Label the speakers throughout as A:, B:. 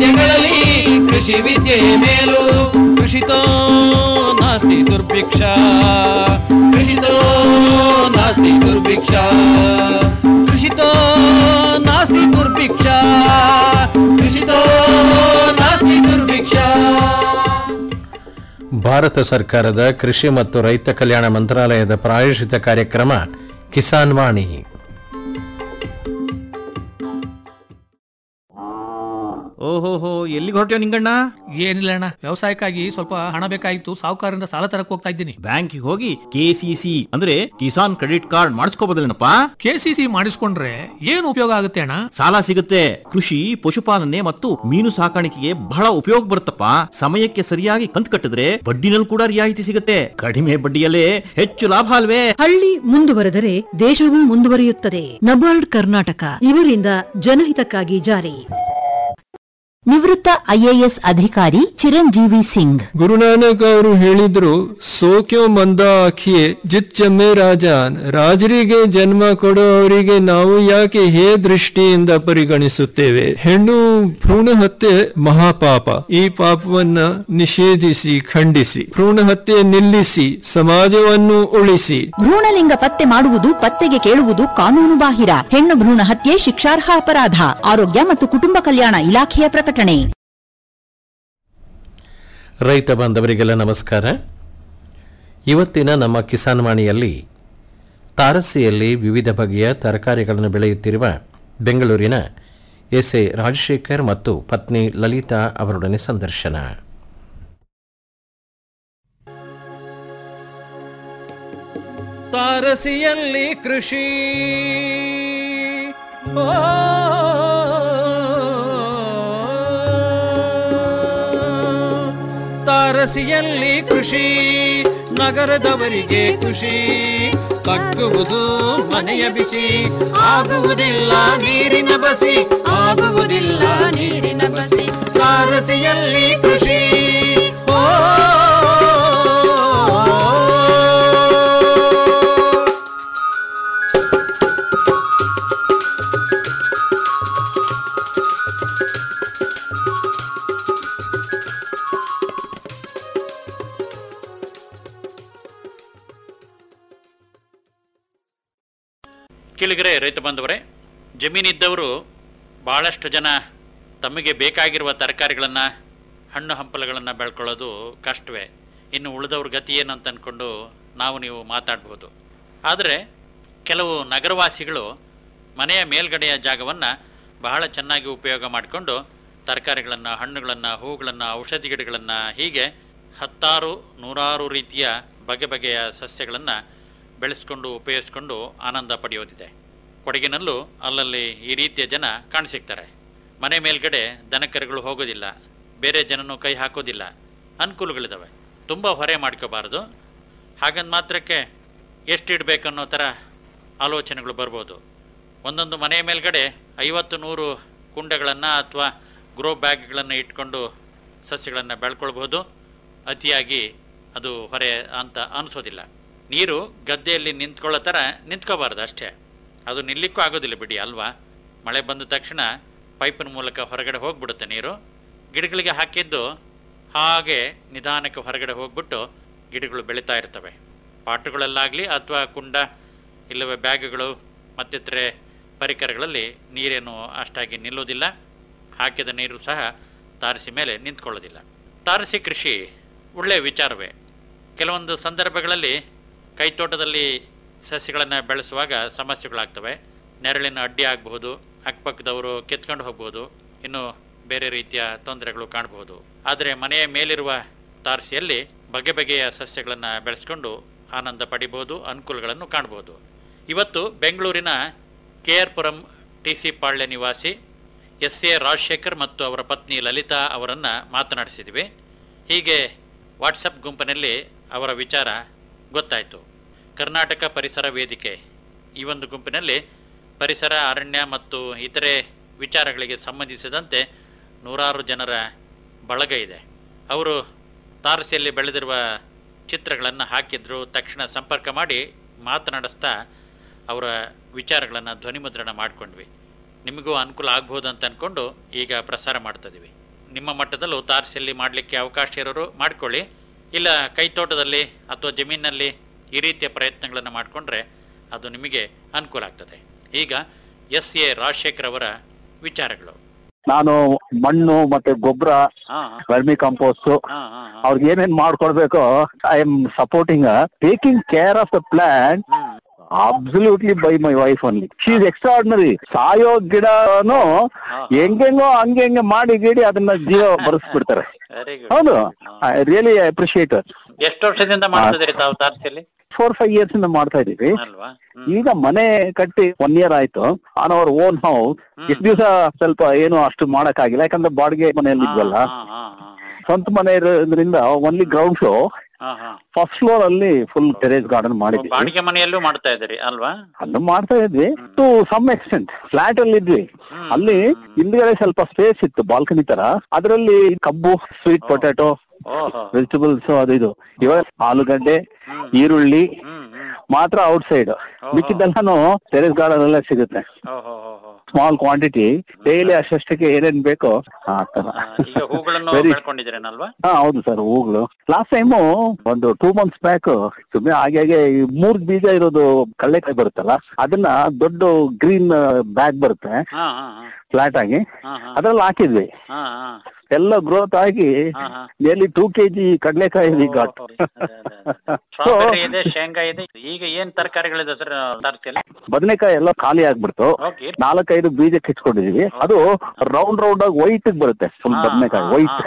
A: ವಿದ್ಯೆಗಳಲ್ಲಿ ಕೃಷಿ ವಿದ್ಯೆ ಮೇಲು ಕೃಷಿತೋ ನಾಸ್ತಿ ದುರ್ಭಿಕ್ಷ ಕೃಷಿತೋ ನಾಸ್ತಿ ದುರ್ಭಿಕ್ಷ ಕೃಷಿತೋ ನಾಸ್ತಿ ದುರ್ಭಿಕ್ಷ ಕೃಷಿತೋ ನಾಸ್ತಿ ದುರ್ಭಿಕ್ಷ
B: ಭಾರತ ಸರ್ಕಾರದ ಕೃಷಿ ಮತ್ತು ರೈತ ಕಲ್ಯಾಣ ಮಂತ್ರಾಲಯದ ಪ್ರಾಯೋಜಿತ ಕಾರ್ಯಕ್ರಮ ಕಿಸಾನ್ ವಾಣಿ
C: ಓಹೋಹೋ ಎಲ್ಲಿಗೆ ಹೊರಟ್ಯೋ ನಿಂಗಣ್ಣ
D: ಏನಿಲ್ಲ ಅಣ್ಣ ವ್ಯವಸಾಯಕ್ಕಾಗಿ ಸ್ವಲ್ಪ ಹಣ ಬೇಕಾಗಿತ್ತು ಸಾಹುಕಾರರಿಂದ ಸಾಲ ತರಕ್ ಹೋಗ್ತಾ ಇದ್ದೀನಿ
C: ಬ್ಯಾಂಕಿಗೆ ಹೋಗಿ ಕೆಸಿಸಿ ಅಂದ್ರೆ ಕಿಸಾನ್ ಕ್ರೆಡಿಟ್ ಕಾರ್ಡ್ ಮಾಡಿಸ್ಕೋಬೋದಲ್ಲೇನಪ್ಪ
D: ಕೆಸಿಸಿ ಮಾಡಿಸ್ಕೊಂಡ್ರೆ ಏನು ಉಪಯೋಗ ಆಗುತ್ತೆ ಅಣ್ಣ
C: ಸಾಲ ಸಿಗುತ್ತೆ ಕೃಷಿ ಪಶುಪಾಲನೆ ಮತ್ತು ಮೀನು ಸಾಕಾಣಿಕೆಗೆ ಬಹಳ ಉಪಯೋಗ ಬರುತ್ತಪ್ಪ ಸಮಯಕ್ಕೆ ಸರಿಯಾಗಿ ಕಂತು ಕಟ್ಟಿದ್ರೆ ಬಡ್ಡಿನಲ್ಲಿ ಕೂಡ ರಿಯಾಯಿತಿ ಸಿಗುತ್ತೆ ಕಡಿಮೆ ಬಡ್ಡಿಯಲ್ಲೇ ಹೆಚ್ಚು ಲಾಭ ಅಲ್ವೇ
E: ಹಳ್ಳಿ ಮುಂದುವರೆದರೆ ದೇಶವೂ ಮುಂದುವರಿಯುತ್ತದೆ ನಬಾರ್ಡ್ ಕರ್ನಾಟಕ ಇವರಿಂದ ಜನಹಿತಕ್ಕಾಗಿ ಜಾರಿ
F: ನಿವೃತ್ತ ಐಎಎಸ್ ಅಧಿಕಾರಿ ಚಿರಂಜೀವಿ ಸಿಂಗ್
G: ಗುರುನಾನಕ್ ಅವರು ಹೇಳಿದ್ರು ಸೋಕ್ಯೋ ಮಂದ ಆಖಿಯೇ ಜಿತ್ ಜಮ್ಮೆ ರಾಜಾನ್ ರಾಜರಿಗೆ ಜನ್ಮ ಕೊಡೋವರಿಗೆ ನಾವು ಯಾಕೆ ಹೇ ದೃಷ್ಟಿಯಿಂದ ಪರಿಗಣಿಸುತ್ತೇವೆ ಹೆಣ್ಣು ಭ್ರೂಣ ಹತ್ಯೆ ಮಹಾಪಾಪ ಈ ಪಾಪವನ್ನ ನಿಷೇಧಿಸಿ ಖಂಡಿಸಿ ಭ್ರೂಣ ಹತ್ಯೆ ನಿಲ್ಲಿಸಿ ಸಮಾಜವನ್ನು ಉಳಿಸಿ
F: ಭ್ರೂಣಲಿಂಗ ಪತ್ತೆ ಮಾಡುವುದು ಪತ್ತೆಗೆ ಕೇಳುವುದು ಕಾನೂನು ಬಾಹಿರ ಹೆಣ್ಣು ಭ್ರೂಣ ಹತ್ಯೆ ಶಿಕ್ಷಾರ್ಹ ಅಪರಾಧ ಆರೋಗ್ಯ ಮತ್ತು ಕುಟುಂಬ ಕಲ್ಯಾಣ ಇಲಾಖೆಯ ಪ್ರಕಟಣೆ
B: ರೈತ ಬಾಂಧವರಿಗೆಲ್ಲ ನಮಸ್ಕಾರ ಇವತ್ತಿನ ನಮ್ಮ ಕಿಸಾನ್ ವಾಣಿಯಲ್ಲಿ ತಾರಸಿಯಲ್ಲಿ ವಿವಿಧ ಬಗೆಯ ತರಕಾರಿಗಳನ್ನು ಬೆಳೆಯುತ್ತಿರುವ ಬೆಂಗಳೂರಿನ ಎಸ್ ಎ ರಾಜಶೇಖರ್ ಮತ್ತು ಪತ್ನಿ ಲಲಿತಾ ಅವರೊಡನೆ ಸಂದರ್ಶನ
A: ತಾರಸಿಯಲ್ಲಿ ಕೃಷಿ ಓ, ತಾರಸಿಯಲ್ಲಿ ಕೃಷಿ ನಗರದವರಿಗೆ ಖುಷಿ ತಗ್ಗುವುದು ಮನೆಯ ಬಿಸಿ ಆಗುವುದಿಲ್ಲ ನೀರಿನ ಬಸಿ ಆಗುವುದಿಲ್ಲ ನೀರಿನ ಬಸಿ ತಾರಸಿಯಲ್ಲಿ ಕೃಷಿ ಓ
H: ಕೇಳಿಗರೆ ರೈತ ಬಂಧುವರೇ ಜಮೀನಿದ್ದವರು ಭಾಳಷ್ಟು ಜನ ತಮಗೆ ಬೇಕಾಗಿರುವ ತರಕಾರಿಗಳನ್ನು ಹಣ್ಣು ಹಂಪಲುಗಳನ್ನು ಬೆಳ್ಕೊಳ್ಳೋದು ಕಷ್ಟವೇ ಇನ್ನು ಉಳಿದವ್ರ ಗತಿ ಏನು ಅಂತ ಅಂದ್ಕೊಂಡು ನಾವು ನೀವು ಮಾತಾಡ್ಬೋದು ಆದರೆ ಕೆಲವು ನಗರವಾಸಿಗಳು ಮನೆಯ ಮೇಲ್ಗಡೆಯ ಜಾಗವನ್ನು ಬಹಳ ಚೆನ್ನಾಗಿ ಉಪಯೋಗ ಮಾಡಿಕೊಂಡು ತರಕಾರಿಗಳನ್ನು ಹಣ್ಣುಗಳನ್ನು ಹೂಗಳನ್ನು ಔಷಧಿ ಗಿಡಗಳನ್ನು ಹೀಗೆ ಹತ್ತಾರು ನೂರಾರು ರೀತಿಯ ಬಗೆ ಬಗೆಯ ಸಸ್ಯಗಳನ್ನು ಬೆಳೆಸ್ಕೊಂಡು ಉಪಯೋಗಿಸ್ಕೊಂಡು ಆನಂದ ಪಡೆಯೋದಿದೆ ಕೊಡಗಿನಲ್ಲೂ ಅಲ್ಲಲ್ಲಿ ಈ ರೀತಿಯ ಜನ ಕಾಣಸಿಗ್ತಾರೆ ಮನೆ ಮೇಲ್ಗಡೆ ದನಕರುಗಳು ಹೋಗೋದಿಲ್ಲ ಬೇರೆ ಜನನು ಕೈ ಹಾಕೋದಿಲ್ಲ ಅನುಕೂಲಗಳಿದ್ದಾವೆ ತುಂಬ ಹೊರೆ ಮಾಡ್ಕೋಬಾರ್ದು ಹಾಗಂದ ಮಾತ್ರಕ್ಕೆ ಎಷ್ಟು ಇಡಬೇಕು ಅನ್ನೋ ಥರ ಆಲೋಚನೆಗಳು ಬರ್ಬೋದು ಒಂದೊಂದು ಮನೆಯ ಮೇಲ್ಗಡೆ ಐವತ್ತು ನೂರು ಕುಂಡಗಳನ್ನು ಅಥವಾ ಗ್ರೋ ಬ್ಯಾಗ್ಗಳನ್ನು ಇಟ್ಕೊಂಡು ಸಸ್ಯಗಳನ್ನು ಬೆಳ್ಕೊಳ್ಬೋದು ಅತಿಯಾಗಿ ಅದು ಹೊರೆ ಅಂತ ಅನಿಸೋದಿಲ್ಲ ನೀರು ಗದ್ದೆಯಲ್ಲಿ ನಿಂತ್ಕೊಳ್ಳೋ ಥರ ನಿಂತ್ಕೋಬಾರ್ದು ಅಷ್ಟೇ ಅದು ನಿಲ್ಲಿಕ್ಕೂ ಆಗೋದಿಲ್ಲ ಬಿಡಿ ಅಲ್ವಾ ಮಳೆ ಬಂದ ತಕ್ಷಣ ಪೈಪಿನ ಮೂಲಕ ಹೊರಗಡೆ ಹೋಗ್ಬಿಡುತ್ತೆ ನೀರು ಗಿಡಗಳಿಗೆ ಹಾಕಿದ್ದು ಹಾಗೆ ನಿಧಾನಕ್ಕೆ ಹೊರಗಡೆ ಹೋಗ್ಬಿಟ್ಟು ಗಿಡಗಳು ಬೆಳೀತಾ ಇರ್ತವೆ ಪಾಟುಗಳಲ್ಲಾಗಲಿ ಅಥವಾ ಕುಂಡ ಇಲ್ಲವೇ ಬ್ಯಾಗ್ಗಳು ಮತ್ತಿತರೆ ಪರಿಕರಗಳಲ್ಲಿ ನೀರೇನು ಅಷ್ಟಾಗಿ ನಿಲ್ಲೋದಿಲ್ಲ ಹಾಕಿದ ನೀರು ಸಹ ತಾರಸಿ ಮೇಲೆ ನಿಂತ್ಕೊಳ್ಳೋದಿಲ್ಲ ತಾರಸಿ ಕೃಷಿ ಒಳ್ಳೆಯ ವಿಚಾರವೇ ಕೆಲವೊಂದು ಸಂದರ್ಭಗಳಲ್ಲಿ ಕೈತೋಟದಲ್ಲಿ ಸಸ್ಯಗಳನ್ನು ಬೆಳೆಸುವಾಗ ಸಮಸ್ಯೆಗಳಾಗ್ತವೆ ನೆರಳಿನ ಅಡ್ಡಿ ಆಗಬಹುದು ಅಕ್ಕಪಕ್ಕದವರು ಕಿತ್ಕೊಂಡು ಹೋಗ್ಬೋದು ಇನ್ನು ಬೇರೆ ರೀತಿಯ ತೊಂದರೆಗಳು ಕಾಣಬಹುದು ಆದರೆ ಮನೆಯ ಮೇಲಿರುವ ತಾರಸಿಯಲ್ಲಿ ಬಗೆ ಬಗೆಯ ಸಸ್ಯಗಳನ್ನು ಬೆಳೆಸ್ಕೊಂಡು ಆನಂದ ಪಡಿಬೋದು ಅನುಕೂಲಗಳನ್ನು ಕಾಣಬಹುದು ಇವತ್ತು ಬೆಂಗಳೂರಿನ K R Puram T C Palya ನಿವಾಸಿ ಎಸ್ ಎ ರಾಜಶೇಖರ್ ಮತ್ತು ಅವರ ಪತ್ನಿ ಲಲಿತಾ ಅವರನ್ನು ಮಾತನಾಡಿಸಿದ್ವಿ ಹೀಗೆ ವಾಟ್ಸಪ್ ಗುಂಪಿನಲ್ಲಿ ಅವರ ವಿಚಾರ ಗೊತ್ತಾಯಿತು ಕರ್ನಾಟಕ ಪರಿಸರ ವೇದಿಕೆ ಈ ಒಂದು ಗುಂಪಿನಲ್ಲಿ ಪರಿಸರ ಅರಣ್ಯ ಮತ್ತು ಇತರೆ ವಿಚಾರಗಳಿಗೆ ಸಂಬಂಧಿಸಿದಂತೆ ನೂರಾರು ಜನರ ಬಳಗ ಇದೆ ಅವರು ತಾರಸಿಯಲ್ಲಿ ಬೆಳೆದಿರುವ ಚಿತ್ರಗಳನ್ನು ಹಾಕಿದ್ರು ತಕ್ಷಣ ಸಂಪರ್ಕ ಮಾಡಿ ಮಾತನಾಡಿಸ್ತಾ ಅವರ ವಿಚಾರಗಳನ್ನು ಧ್ವನಿಮುದ್ರಣ ಮಾಡಿಕೊಂಡ್ವಿ ನಿಮಗೂ ಅನುಕೂಲ ಆಗ್ಬೋದು ಅಂತ ಅಂದ್ಕೊಂಡು ಈಗ ಪ್ರಸಾರ ಮಾಡ್ತಾ ಇದೀವಿ ನಿಮ್ಮ ಮಟ್ಟದಲ್ಲಿ ತಾರಸಿಯಲ್ಲಿ ಮಾಡಲಿಕ್ಕೆ ಅವಕಾಶ ಇರೋರು ಮಾಡ್ಕೊಳ್ಳಿ ಇಲ್ಲ ಕೈ ತೋಟದಲ್ಲಿ ಅಥವಾ ಜಮೀನಲ್ಲಿ ಈ ರೀತಿಯ ಪ್ರಯತ್ನಗಳನ್ನು ಮಾಡಿಕೊಂಡ್ರೆ ಅದು ನಿಮಗೆ ಅನುಕೂಲ ಆಗ್ತದೆ ಈಗ ಎಸ್ ಎ ರಾಜಶೇಖರ್ ಅವರ ವಿಚಾರಗಳು
I: ನಾನು ಮಣ್ಣು ಮತ್ತೆ ಗೊಬ್ಬರ ವರ್ಮಿ ಕಂಪೋಸ್ಟ್ ಅವ್ರಿಗೆ ಏನೇನ್ ಮಾಡ್ಕೊಡ್ಬೇಕು I am supporting taking care of the plant absolutely by my wife only she is extraordinary ಸಾಯೋ ಗಿಡನು ಹೆಂಗೆಂಗೋ ಹಂಗೆ ಹಂಗೆ ಮಾಡಿ ಗಿಡಿ ಅದನ್ನ ಜೀವ ಬರೆಸ್ಬಿಡ್ತಾರೆ
H: ವೆರಿ
I: ಹೌದು ಐ ರಿಯಲಿ ಅಪ್ರಿಶಿಯೇಟ್
H: ಎಷ್ಟು ವರ್ಷದಿಂದ ಮಾಡ್ತಿದ್ದೀರಿ ತಾವು ತಾರಸಿಯಲ್ಲಿ
I: ಫೋರ್ ಫೈವ್ ಇಯರ್ಸ್ ಇಂದ ಮಾಡ್ತಾ ಇದೀವಿ
H: ಅಲ್ವಾ
I: ಈಗ ಮನೆ ಕಟ್ಟಿ ಒನ್ ಇಯರ್ ಆಯ್ತು ಆನ್ ಅವರ್ ಓನ್ ಹೌಸ್ ಇಷ್ಟು ದಿವಸ ಸ್ವಲ್ಪ ಏನು ಅಷ್ಟು ಮಾಡಕ್ ಆಗಿಲ್ಲ ಯಾಕಂದ್ರೆ ಬಾಡಿಗೆ ಮನೆಯಲ್ಲಿ ಇದ್ವಲ್ಲ ಸ್ವಂತ ಮನೆ ಇರೋದ್ರಿಂದ only ground floor first floor ಅಲ್ಲಿ ಫುಲ್ ಟೆರೇಸ್ ಗಾರ್ಡನ್ ಮಾಡಿದ್ವಿ
H: ಬಾಡಿಗೆ ಮನೆಯಲ್ಲೂ ಮಾಡ್ತಾ ಇದ್ದೀರಿ ಅಲ್ವಾ
I: ಅಲ್ಲೂ ಮಾಡ್ತಾ ಇದ್ವಿ ಟು ಸಮ್ ಎಕ್ಸ್ಟೆಂಟ್ ಫ್ಲಾಟ್ ಅಲ್ಲಿ ಇದ್ವಿ ಅಲ್ಲಿ ಹಿಂದ್ಗಡೆ ಸ್ವಲ್ಪ ಸ್ಪೇಸ್ ಇತ್ತು ಬಾಲ್ಕನಿ ತರ ಅದರಲ್ಲಿ ಕಬ್ಬು ಸ್ವೀಟ್ ಪೊಟ್ಯಾಟೊ
H: ಓಹೋ
I: ವೆಜಿಟಬಲ್ಸ್ ಅದು ಇದು ಇವಾಗ ಆಲೂಗಡ್ಡೆ ಈರುಳ್ಳಿ ಮಾತ್ರ ಔಟ್ ಸೈಡ್ ಮಿಕ್ಕಿದ್ದೆಲ್ಲಾನು ಟೆರೇಸ್ ಗಾರ್ಡನ್ ಅಲ್ಲೇ ಸಿಗುತ್ತೆ
H: ಓಹೋ
I: ಸ್ಮಾಲ್ ಕ್ವಾಂಟಿಟಿ ಡೈಲಿ ಅಷ್ಟಷ್ಟಕ್ಕೆ ಏನೇನ್ ಬೇಕೋ ಆ ತರ
H: ಈಗ ಹೂಗಳನ್ನು
I: Very-
H: ಬೆಳ್ಕೊಂಡಿದ್ದೀರೇನಲ್ವಾ
I: ಹಾ ಹೌದು ಸರ್ ಹೂಗಳು ಲಾಸ್ಟ್ ಟೈಮು ಒಂದು ಟೂ ಮಂತ್ಸ್ ಬ್ಯಾಕ್ ಸುಮ್ಮನೆ ಹಾಗೆ ಹಾಗೆ ಈ ಮೂರ್ ಬೀಜ ಇರೋದು ಕಳ್ಳೆಕಾಯಿ ಬರುತ್ತಲ್ಲ ಅದನ್ನ ದೊಡ್ಡ ಗ್ರೀನ್ ಬ್ಯಾಗ್ ಬರುತ್ತೆ
H: ಹಾ ಹಾ ಹಾ
I: ಫ್ಲಾಟ್ ಆಗಿ
H: ಹಾ ಹಾ
I: ಅದ್ರಲ್ಲಿ ಹಾಕಿದ್ವಿ
H: ಹಾ ಹಾ
I: ಎಲ್ಲ ಗ್ರೋತ್ ಆಗಿ ನಿಯರ್ಲಿ ಟೂ ಕೆಜಿ ಕಡಲೆಕಾಯಿ ಗಾಟ್
H: ಸ್ಟ್ರಾಬೆರಿ ಇದೆ ಶೇಂಗಾ ಇದೆ ಈಗ ಏನ್ ತರಕಾರಿಗಳಿದೆ ಸರ್ ತರಕಾರಿ
I: ಬದನೆಕಾಯಿ ಎಲ್ಲ ಖಾಲಿ ಆಗ್ಬಿಡ್ತು
H: ಓಕೆ
I: ನಾಲ್ಕೈದು ಬೀಜ ಕಿಚ್ಕೊಂಡಿದೀವಿ ಅದು ರೌಂಡ್ ರೌಂಡ್ ಆಗಿ ವೈಟ್ ಬರುತ್ತೆ ಫುಲ್ ಬದನೆಕಾಯಿ ವೈಟ್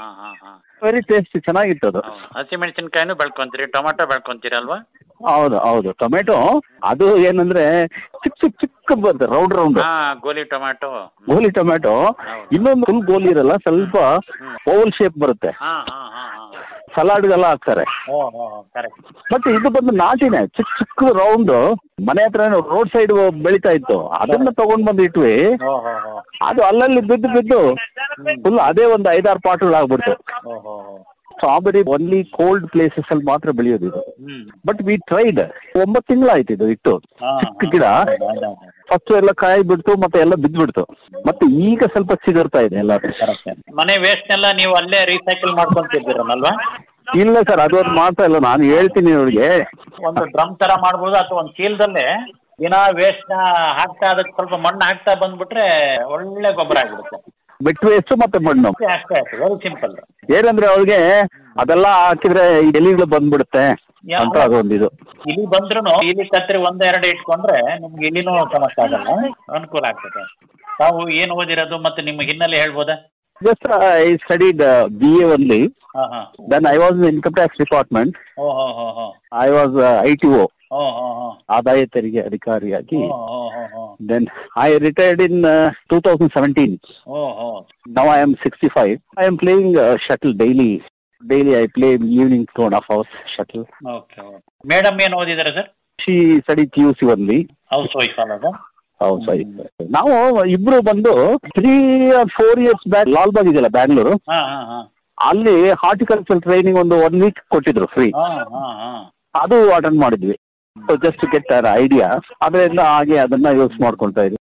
I: ವೆರಿ ಟೇಸ್ಟಿ ಚೆನ್ನಾಗಿತ್ತು ಅದು
H: ಹಸಿಮೆಣಸಿನಕಾಯಿನೂ ಬೆಳ್ಕೊಂತೀರಿ ಟೊಮಾಟೊ ಬೆಳ್ಕೊಂತೀರಿ ಅಲ್ವಾ
I: ಹೌದು ಹೌದು ಟೊಮೆಟೊ ಅದು ಏನಂದ್ರೆ ಚಿಕ್ಕ ಚಿಕ್ಕ ಚಿಕ್ಕ ಬರುತ್ತೆ ರೌಂಡ್ ರೌಂಡ್
H: ಹಾ ಗೋಲಿ ಟೊಮ್ಯಾಟೊ
I: ಗೋಲಿ ಟೊಮೆಟೊ ಇನ್ನೊಂದು ಫುಲ್ ಗೋಲಿ ಇರಲ್ಲ ಸ್ವಲ್ಪ ಓವಲ್ ಶೇಪ್ ಬರುತ್ತೆ
H: ಹಾ ಹಾ ಹಾ ಹಾ
I: ಸಲಾಡ್ಗೆಲ್ಲ ಹಾಕ್ತಾರೆ
H: ಓ ಕರೆಕ್ಟ್
I: ಮತ್ತೆ ಇದು ಬಂದು ನಾಟಿನೇ ಚಿಕ್ಕ ಚಿಕ್ಕ ರೌಂಡ್ ಮನೆ ಹತ್ರ ರೋಡ್ ಸೈಡ್ ಬೆಳಿತಾ ಇತ್ತು ಅದನ್ನ ತಗೊಂಡ್ ಬಂದು ಇಟ್ವಿ ಅದು ಅಲ್ಲಲ್ಲಿ ಬಿದ್ದು ಬಿದ್ದು ಫುಲ್ ಅದೇ ಒಂದು ಐದಾರು ಪಾಟ್ಗಳು ಆಗ್ಬಿಡ್ತು ಸ್ಟ್ರಾಬೆರಿ ಒನ್ಲಿ ಕೋಲ್ಡ್ ಪ್ಲೇಸಸ್ ಅಲ್ಲಿ ಮಾತ್ರ ಬೆಳೆಯೋದು ಇದು ಬಟ್ ವಿ ಟ್ರೈಡ್ ಒಂಬತ್ತು ತಿಂಗಳಾಯ್ತು ಇದು ಇಟ್ಟು ಚಿಕ್ಕ ಗಿಡ ಫಸ್ಟ್ ಎಲ್ಲ ಕಾಯಿ ಬಿಡ್ತು ಮತ್ತೆ ಎಲ್ಲ ಬಿದ್ದ್ಬಿಡ್ತು ಮತ್ತೆ ಈಗ ಸ್ವಲ್ಪ ಸಿಗರ್ತಾ ಇದೆ ಎಲ್ಲ
H: ಮನೆ ವೇಸ್ಟ್ ನೆಲ್ಲ ನೀವು ಅಲ್ಲೇ ರೀಸೈಕಲ್ ಮಾಡ್ಕೊಂತಿದ್ದೀರನಲ್ವಾ
I: ಇಲ್ಲ ಸರ್ ಅದು ಅದು ಮಾಡ್ತಾ ಇಲ್ಲ ನಾನು ಹೇಳ್ತೀನಿ ಅವ್ರಿಗೆ
H: ಒಂದು ಡ್ರಮ್ ತರ ಮಾಡ್ಬೋದು ಅಥವಾ ಒಂದು ಚೀಲದಲ್ಲೇ ದಿನ ವೇಸ್ಟ್ ನ ಹಾಕ್ತಾ ಅದಕ್ಕೆ ಸ್ವಲ್ಪ ಮಣ್ಣು ಹಾಕ್ತಾ ಬಂದ್ಬಿಟ್ರೆ ಒಳ್ಳೆ ಗೊಬ್ಬರ ಆಗ್ಬಿಡುತ್ತೆ
I: ಬೆಟ್ ವೇಸ್ಟ್ ಮತ್ತೆ ಮಣ್ಣು
H: ಅಷ್ಟೇ ಅಷ್ಟೇ ವೆರಿ ಸಿಂಪಲ್
I: ಏನಂದ್ರೆ ಅವ್ರಿಗೆ ಅದೆಲ್ಲ ಹಾಕಿದ್ರೆ ಈ ಎಲಿಗಳು ಬಂದ್ಬಿಡುತ್ತೆ ಅಂತ ಅದೊಂದಿದು
H: ಇಲಿ ಬಂದ್ರು ಇಲಿ ಕತ್ತರಿ ಒಂದ್ ಎರಡು ಇಟ್ಕೊಂಡ್ರೆ ನಿಮ್ಗೆ ಇಲಿನೂ ಸಮಸ್ಯೆ ಆಗಲ್ಲ ಅನುಕೂಲ ಆಗ್ತದೆ ತಾವು ಏನ್ ಓದಿರೋದು ಮತ್ತೆ ನಿಮ್ಮ ಹಿನ್ನೆಲೆ ಹೇಳ್ಬೋದಾ
I: just I studied B A only
H: ಹಾ ಹಾ
I: then I was income tax department
H: ಓ ಹೋ ಹೋ ಹೋ
I: I was I T O
H: ಓ ಹೋ ಹೋ
I: ಆದಾಯ ತೆರಿಗೆ ಅಧಿಕಾರಿಯಾಗಿ
H: ಓ ಹೋ ಹೋ ಹೋ
I: then I retired in two thousand seventeen
H: ಓ ಹೋ
I: Now I am 65. I am playing uh, shuttle daily. Daily I play evening two and a half hours shuttle.
H: Okay madam ಏನ್ ಓದಿದಾರೆ sir
I: She studied PUC only.
H: Housewife ಅಲ್ಲ
I: ಹೌದು ಸರಿ ನಾವು ಇಬ್ರು ಬಂದು three four years back Lalbagh ಇದೆಯಲ್ಲ ಬ್ಯಾಂಗ್ಳೂರು
H: ಹಾ ಹಾ ಹಾ
I: ಅಲ್ಲಿ ಹಾರ್ಟಿಕಲ್ಚರ್ ಟ್ರೈನಿಂಗ್ ಒಂದು ಒನ್ ವೀಕ್ ಕೊಟ್ಟಿದ್ರು ಫ್ರೀ
H: ಹಾ ಹಾ ಹಾ
I: ಅದು ಅಟೆಂಡ್ ಮಾಡಿದ್ವಿ ಜಸ್ಟ್ ಗೆಟ್ ಐಡಿಯಾ ಅದರಿಂದ ಹಾಗೆ ಅದನ್ನ ಯೂಸ್ ಮಾಡ್ಕೊಳ್ತಾ ಇದ್ವಿ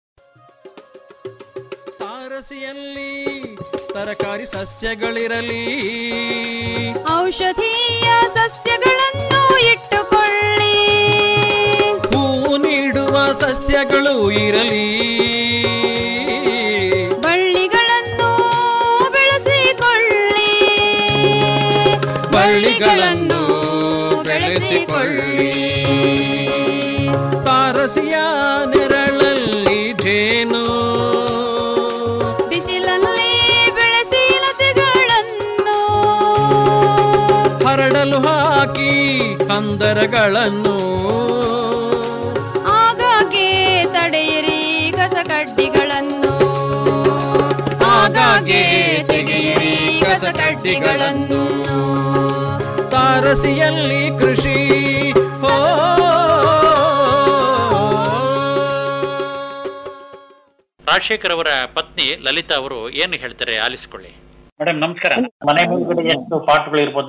A: ತಾರಸಿಯಲ್ಲಿ ತರಕಾರಿ ಸಸ್ಯಗಳಿರಲಿ
J: ಔಷಧೀಯ ಸಸ್ಯಗಳನ್ನು ಇಟ್ಟುಕೊಳ್ಳಿ
A: ಹೂವು ನೀಡುವ ಸಸ್ಯಗಳು ಇರಲಿ
J: ಬಳ್ಳಿಗಳನ್ನು ಬೆಳೆಸಿಕೊಳ್ಳಿ
A: ಬಳ್ಳಿಗಳನ್ನು ಬೆಳೆಸಿಕೊಳ್ಳಿ ತಾರಸಿಯ ನೆರಳಲ್ಲಿ ಜೇನು
J: ಬಿಸಿಲಲ್ಲಿ ಬೆಳೆಸಿ ಲತೆಗಳನ್ನು
A: ಹರಡಲು ಹಾಕಿ ಕಂದರಗಳನ್ನು
J: ಆಗಾಗ್ಗೆ ತಡೆಯಿರಿ ಕಸಕಡ್ಡಿಗಳನ್ನು
A: ಆಗಾಗ್ಗೆ ತೆಗೆಯಿರಿ ಕಸಕಡ್ಡಿಗಳನ್ನು ತಾರಸಿಯಲ್ಲಿ ಕೃಷಿ ಹೋ
H: ರಾಜಶೇಖರ್ ಅವರ ಪತ್ನಿ ಲಲಿತಾ ಅವರು ಏನು ಹೇಳ್ತಾರೆ ಆಲಿಸ್ಕೊಳ್ಳಿ ಮೇಡಮ್ ನಮಸ್ಕಾರ ಮನೆ ಮುಂದ್ಗಡೆ ಎಷ್ಟು ಪಾಟ್ಗಳು ಇರ್ಬೋದು ಮೇಡಮ್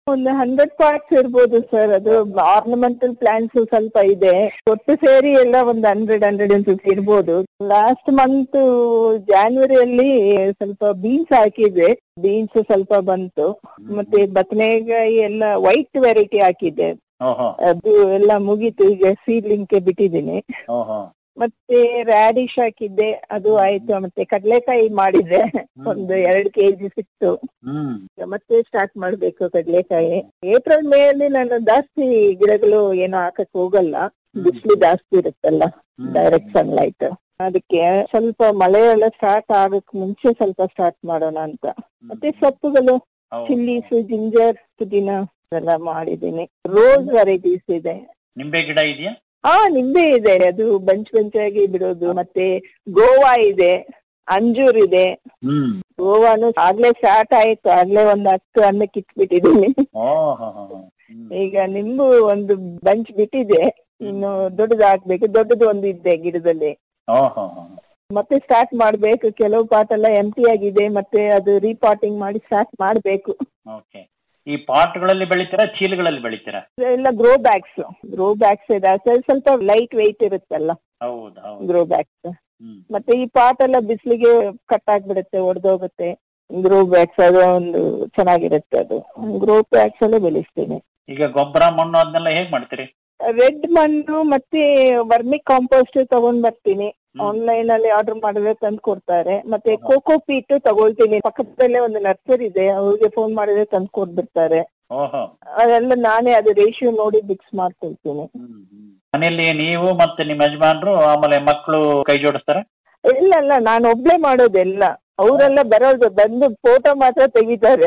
K: ಒಂದು ಹಂಡ್ರೆಡ್ ಪಾರ್ಟ್ಸ್ ಇರ್ಬೋದು ಸರ್ ಅದು ಆರ್ನಮೆಂಟಲ್ ಪ್ಲಾಂಟ್ಸ್ ಸ್ವಲ್ಪ ಇದೆ ಒಟ್ಟು ಸೇರಿ ಎಲ್ಲ ಒಂದು ಹಂಡ್ರೆಡ್ ಹಂಡ್ರೆಡ್ ಅಂಡ್ ಫಿಫ್ಟಿ ಇರ್ಬೋದು ಲಾಸ್ಟ್ ಮಂತ್ ಜಾನ್ವರಿಯಲ್ಲಿ ಸ್ವಲ್ಪ ಬೀನ್ಸ್ ಹಾಕಿದೆ ಬೀನ್ಸ್ ಸ್ವಲ್ಪ ಬಂತು ಮತ್ತೆ ಬದನೆಕಾಯಿ ಎಲ್ಲ ವೈಟ್ ವೆರೈಟಿ ಹಾಕಿದ್ದೆ
H: ಓಹೋ
K: ಅದು ಎಲ್ಲ ಮುಗೀತು ಈಗ ಸೀಡ್ಲಿಂಗ್ಗೆ ಬಿಟ್ಟಿದ್ದೀನಿ
H: ಓಹೋ
K: ಮತ್ತೆ ರ್ಯಾಡಿಶ್ ಹಾಕಿದ್ದೆ ಅದು ಆಯ್ತು ಮತ್ತೆ ಕಡ್ಲೆಕಾಯಿ ಮಾಡಿದ್ದೆ ಒಂದು ಎರಡು ಕೆಜಿ ಸಿಕ್ತು
H: ಹ್ಮ್
K: ಈಗ ಮತ್ತೆ ಸ್ಟಾರ್ಟ್ ಮಾಡ್ಬೇಕು ಕಡ್ಲೆಕಾಯಿ ಏಪ್ರಿಲ್ ಮೇ ಅಲ್ಲಿ ನಾನು ಜಾಸ್ತಿ ಗಿಡಗಳು ಏನು ಹಾಕಕ್ ಹೋಗಲ್ಲ ಬಿಸಿಲು ಜಾಸ್ತಿ ಇರುತ್ತಲ್ಲ ಡೈರೆಕ್ಟ್ ಸನ್ಲೈಟ್ ಅದಕ್ಕೆ ಸ್ವಲ್ಪ ಮಳೆ ಎಲ್ಲ ಸ್ಟಾರ್ಟ್ ಆಗಕ್ ಮುಂಚೆ ಸ್ವಲ್ಪ ಸ್ಟಾರ್ಟ್ ಮಾಡೋಣ ಅಂತ ಮತ್ತೆ ಸೊಪ್ಪುಗಳು ಚಿಲ್ಲೀಸ್ ಜಿಂಜರ್ ಪುದೀನ ಎಲ್ಲ ಮಾಡಿದ್ದೀನಿ ರೋಸ್ ವೆರೈಟೀಸ್ ಇದೆ
H: ನಿಂಬೆ ಗಿಡ ಇದೆಯಾ
K: ಹಾ ನಿಂಬೆ ಇದೆ ಅದು ಬಂಚ್ ಬಂಚಾಗಿ ಬಿಡೋದು ಮತ್ತೆ ಗೋವಾ ಇದೆ ಅಂಜೂರ್ ಇದೆ
H: ಹ್ಮ್
K: ಗೋವಾನು ಆಗ್ಲೇ ಸ್ಟಾರ್ಟ್ ಆಯ್ತು ಆಗ್ಲೇ ಒಂದ್ ಹತ್ತು ಹಣ್ಣು ಕಿತ್ಬಿಟ್ಟಿದ್ದೀನಿ
H: ಓಹೋ
K: ಈಗ ನಿಂಬು ಒಂದು ಬಂಚ್ ಬಿಟ್ಟಿದೆ ಇನ್ನು ದೊಡ್ಡದಾಗ್ಬೇಕು ದೊಡ್ಡದು ಒಂದು ಇದೆ ಗಿಡದಲ್ಲಿ
H: ಓಹೋ
K: ಮತ್ತೆ ಸ್ಟಾರ್ಟ್ ಮಾಡ್ಬೇಕು ಕೆಲವು ಪಾಟ್ ಎಲ್ಲ ಎಂಟಿ ಆಗಿದೆ ಮತ್ತೆ ಅದು ರೀಪಾಟಿಂಗ್ ಮಾಡಿ ಸ್ಟಾರ್ಟ್ ಮಾಡ್ಬೇಕು
H: ಓಕೆ ಈ ಪಾಟ್ಗಳಲ್ಲಿ ಬೆಳಿತೀರಾ ಚೀಲಗಳಲ್ಲಿ ಬೆಳಿತೀರಾ
K: ಎಲ್ಲ ಗ್ರೋ ಬ್ಯಾಗ್ಸ್ ಗ್ರೋ ಬ್ಯಾಗ್ಸ್ ಇದೆ ಅದು ಸ್ವಲ್ಪ ಲೈಟ್ ವೆಯ್ಟ್ ಇರುತ್ತಲ್ಲ
H: ಹೌದು ಹೌದು
K: ಗ್ರೋ ಬ್ಯಾಗ್ಸ್ ಮತ್ತೆ ಈ ಪಾಟ್ ಎಲ್ಲ ಬಿಸಿಲಿಗೆ ಕಟ್ ಆಗ್ಬಿಡುತ್ತೆ ಒಡೆದೋಗುತ್ತೆ ಗ್ರೋ ಬ್ಯಾಗ್ಸ್ ಅದು ಒಂದು ಚೆನ್ನಾಗಿರುತ್ತೆ ಅದು ಗ್ರೋ ಬ್ಯಾಗ್ಸ್ ಅಲ್ಲೇ ಬೆಳೆಸ್ತೀನಿ
H: ಈಗ ಗೊಬ್ಬರ ಮಣ್ಣು ಅದನ್ನೆಲ್ಲ ಹೇಗ್ ಮಾಡ್ತೀರಿ
K: ರೆಡ್ ಮಣ್ಣು ಮತ್ತೆ ವರ್ಮಿ ಕಾಂಪೋಸ್ಟ್ ತಗೊಂಡ್ ಬರ್ತೀನಿ ಆನ್ಲೈನ್ ಅಲ್ಲಿ ಆರ್ಡರ್ ಮಾಡಿದ್ರೆ ತಂದು ಕೊಡ್ತಾರೆ ಮತ್ತೆ ಕೋಕೋ ಪೀಟ್ ತಗೊಳ್ತೀನಿ ಪಕ್ಕದಲ್ಲೇ ಒಂದು ನರ್ಸರಿ ಇದೆ ಅವ್ರಿಗೆ ಫೋನ್ ಮಾಡಿದ್ರೆ ತಂದು ಕೊಟ್ಬಿಡ್ತಾರೆ
H: ಓಹೋ
K: ಅದೆಲ್ಲ ನಾನೇ ಅದು ರೇಷಿಯೋ ನೋಡಿ ಮಿಕ್ಸ್ ಮಾಡ್ಕೊಳ್ತೀನಿ
H: ಮನೆಯಲ್ಲಿ ನೀವು ಮತ್ತೆ ನಿಮ್ಮ ಯಜಮಾನ್ರು ಆಮೇಲೆ ಮಕ್ಕಳು ಕೈ ಜೋಡಿಸ್ತಾರ
K: ಇಲ್ಲ ಇಲ್ಲ ನಾನು ಒಬ್ಳೆ ಮಾಡೋದೆಲ್ಲ ಅವರೆಲ್ಲ ಬರೋದು ಬಂದು ಫೋಟೋ ಮಾತ್ರ ತೆಗಿತಾರೆ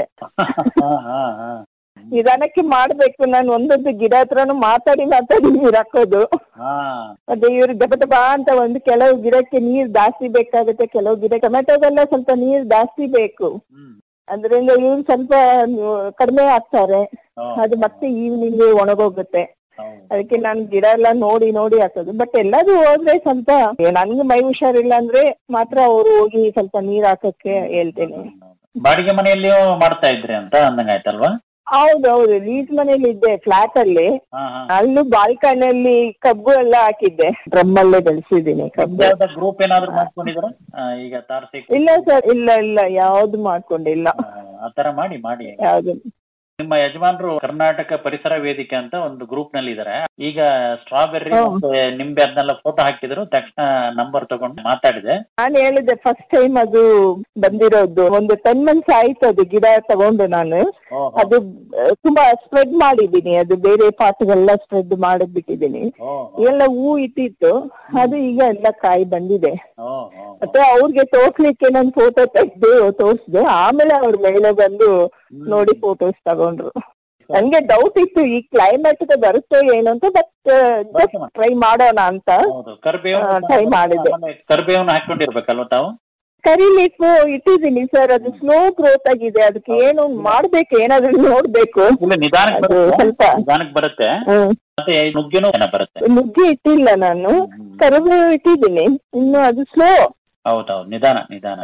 K: ನಿಧಾನಕ್ಕೆ ಮಾಡ್ಬೇಕು ನಾನು ಒಂದೊಂದು ಗಿಡ ಹತ್ರನು ಮಾತಾಡಿ ಮಾತಾಡಿ ನೀರ್ ಹಾಕೋದು ಮತ್ತೆ ಇವ್ರು ದಪ ದಪ ಅಂತ ಒಂದು ಕೆಲವು ಗಿಡಕ್ಕೆ ನೀರ್ ಜಾಸ್ತಿ ಬೇಕಾಗುತ್ತೆ ಕೆಲವು ಗಿಡ ಟೊಮೆಟೊಗೆಲ್ಲ ಸ್ವಲ್ಪ ನೀರ್ ಜಾಸ್ತಿ ಬೇಕು ಅದ್ರಿಂದ ಇವ್ರು ಸ್ವಲ್ಪ ಕಡಿಮೆ ಹಾಕ್ತಾರೆ ಅದು ಮತ್ತೆ ಈವ್ನಿಂಗ್ ಒಣಗೋಗುತ್ತೆ ಅದಕ್ಕೆ ನಾನು ಗಿಡ ಎಲ್ಲ ನೋಡಿ ನೋಡಿ ಹಾಕೋದು ಬಟ್ ಎಲ್ಲಾದ್ರೂ ಹೋದ್ರೆ ಸ್ವಲ್ಪ ನನ್ಗೆ ಮೈ ಹುಷಾರಿಲ್ಲ ಅಂದ್ರೆ ಮಾತ್ರ ಅವ್ರು ಹೋಗಿ ಸ್ವಲ್ಪ ನೀರ್ ಹಾಕಕ್ಕೆ ಹೇಳ್ತೇನೆ
H: ಬಾಡಿಗೆ ಮನೆಯಲ್ಲಿಯೂ ಮಾಡ್ತಾ ಇದ್ರಿ ಅಂತ ಅಂದಂಗಾಯ್ತಲ್ವಾ
K: ಹೌದೌದು ಲೀಸ್ ಮನೇಲಿ ಇದ್ದೆ ಫ್ಲಾಟ್ ಅಲ್ಲಿ ಅಲ್ಲೂ ಬಾಲ್ಕನಿಯಲ್ಲಿ ಕಬ್ಬು ಎಲ್ಲ ಹಾಕಿದ್ದೆ ಡ್ರಮ್ ಅಲ್ಲೇ ಬೆಳೆಸಿದ್ದೀನಿ ಕಬ್ಬು
H: ಗ್ರೂಪ್ ಏನಾದ್ರು ಮಾಡ್ಕೊಂಡಿದ್ರ ಈಗ ತಾರಸಿ
K: ಇಲ್ಲ ಸರ್ ಇಲ್ಲ ಇಲ್ಲ ಯಾವ್ದು ಮಾಡ್ಕೊಂಡಿಲ್ಲ
H: ಆತರ ಮಾಡಿ ಮಾಡಿ
K: ಯಾವ್ದು
H: ನಿಮ್ಮ ಯಜಮಾನ್ರು ಕರ್ನಾಟಕ ಪರಿಸರ ವೇದಿಕೆ ಅಂತ ಒಂದು ಗ್ರೂಪ್ ನಲ್ಲಿ ಇದಾರೆ ಈಗ ಸ್ಟ್ರಾಬೆರ್ರಿ ಮತ್ತೆ ನಿಂಬೆ ಅದನ್ನೆಲ್ಲ ಫೋಟೋ ಹಾಕಿದ್ರು ತಕ್ಷಣ ನಂಬರ್ ತಗೊಂಡು ಮಾತಾಡಿದೆ
K: ನಾನು ಹೇಳಿದೆ ಫಸ್ಟ್ ಟೈಮ್ ಅದು ಬಂದಿರೋದು ಒಂದು ಟೆನ್ ಮಂತ್ಸ್ ಆಯ್ತು ಅದು ಗಿಡ ತಗೊಂಡು ನಾನು ಅದು ಆ, ತುಂಬಾ ಸ್ಪ್ರೆಡ್ ಮಾಡಿದೀನಿ ಅದು ಬೇರೆ ಪಾಟ್ಗೆಲ್ಲ ಸ್ಪ್ರೆಡ್ ಮಾಡಿಬಿಟ್ಟಿದ್ದೀನಿ ಎಲ್ಲ ಹೂ ಇಟ್ಟಿತ್ತು ಅದು ಈಗ ಎಲ್ಲ ಕಾಯಿ ಬಂದಿದೆ ಮತ್ತೆ ಅವ್ರಿಗೆ ತೋರ್ಸ್ಲಿಕ್ಕೆ ನಾನು ಫೋಟೋ ತೆಗ್ದು ತೋರ್ಸ್ದೆ ಆಮೇಲೆ ಅವ್ರ ಮೇಲೆ ಬಂದು ನೋಡಿ ಫೋಟೋಸ್ ತಗೊಂಡ್ರು ನಂಗೆ ಡೌಟ್ ಇತ್ತು ಈ ಕ್ಲೈಮೇಟ್ ಬರುತ್ತೋ ಏನು ಅಂತ ಬಟ್ ಜಸ್ಟ್ ಟ್ರೈ ಮಾಡೋಣ ಅಂತ
H: ಕರ್ಬೇವು
K: ಟ್ರೈ ಮಾಡಿದೆ
H: ಕರ್ಬೇವನ್ನ ಹಾಕೊಂಡಿರ್ಬೇಕಲ್ವಾ ತಾವು
K: ಕರಿ ಲೀಫ್ ಇಟ್ಟಿದ್ದೀನಿ ಸರ್ ಅದು ಸ್ಲೋ ಗ್ರೋತ್ ಆಗಿದೆ ಅದಕ್ಕೆ ಏನು ಮಾಡ್ಬೇಕು ಏನಾದ್ರು ನೋಡ್ಬೇಕು
H: ಇಲ್ಲ ನಿಧಾನಕ್ಕೆ
K: ಅದು
H: ಬರುತ್ತೆ
K: ಸ್ವಲ್ಪ
H: ನಿಧಾನಕ್ಕೆ ಬರುತ್ತೆ
K: ಹ್ಮ್.
H: ಮತ್ತೆ ನುಗ್ಗೆನೂ ಏನೋ ಬರುತ್ತೆ
K: ನುಗ್ಗೆ ಇಟ್ಟಿಲ್ಲ ನಾನು ಕರಿಬೇವು ಇಟ್ಟಿದ್ದೀನಿ ಇನ್ನು ಅದು ಸ್ಲೋ
H: ಹೌದೌದು ನಿಧಾನ ನಿಧಾನ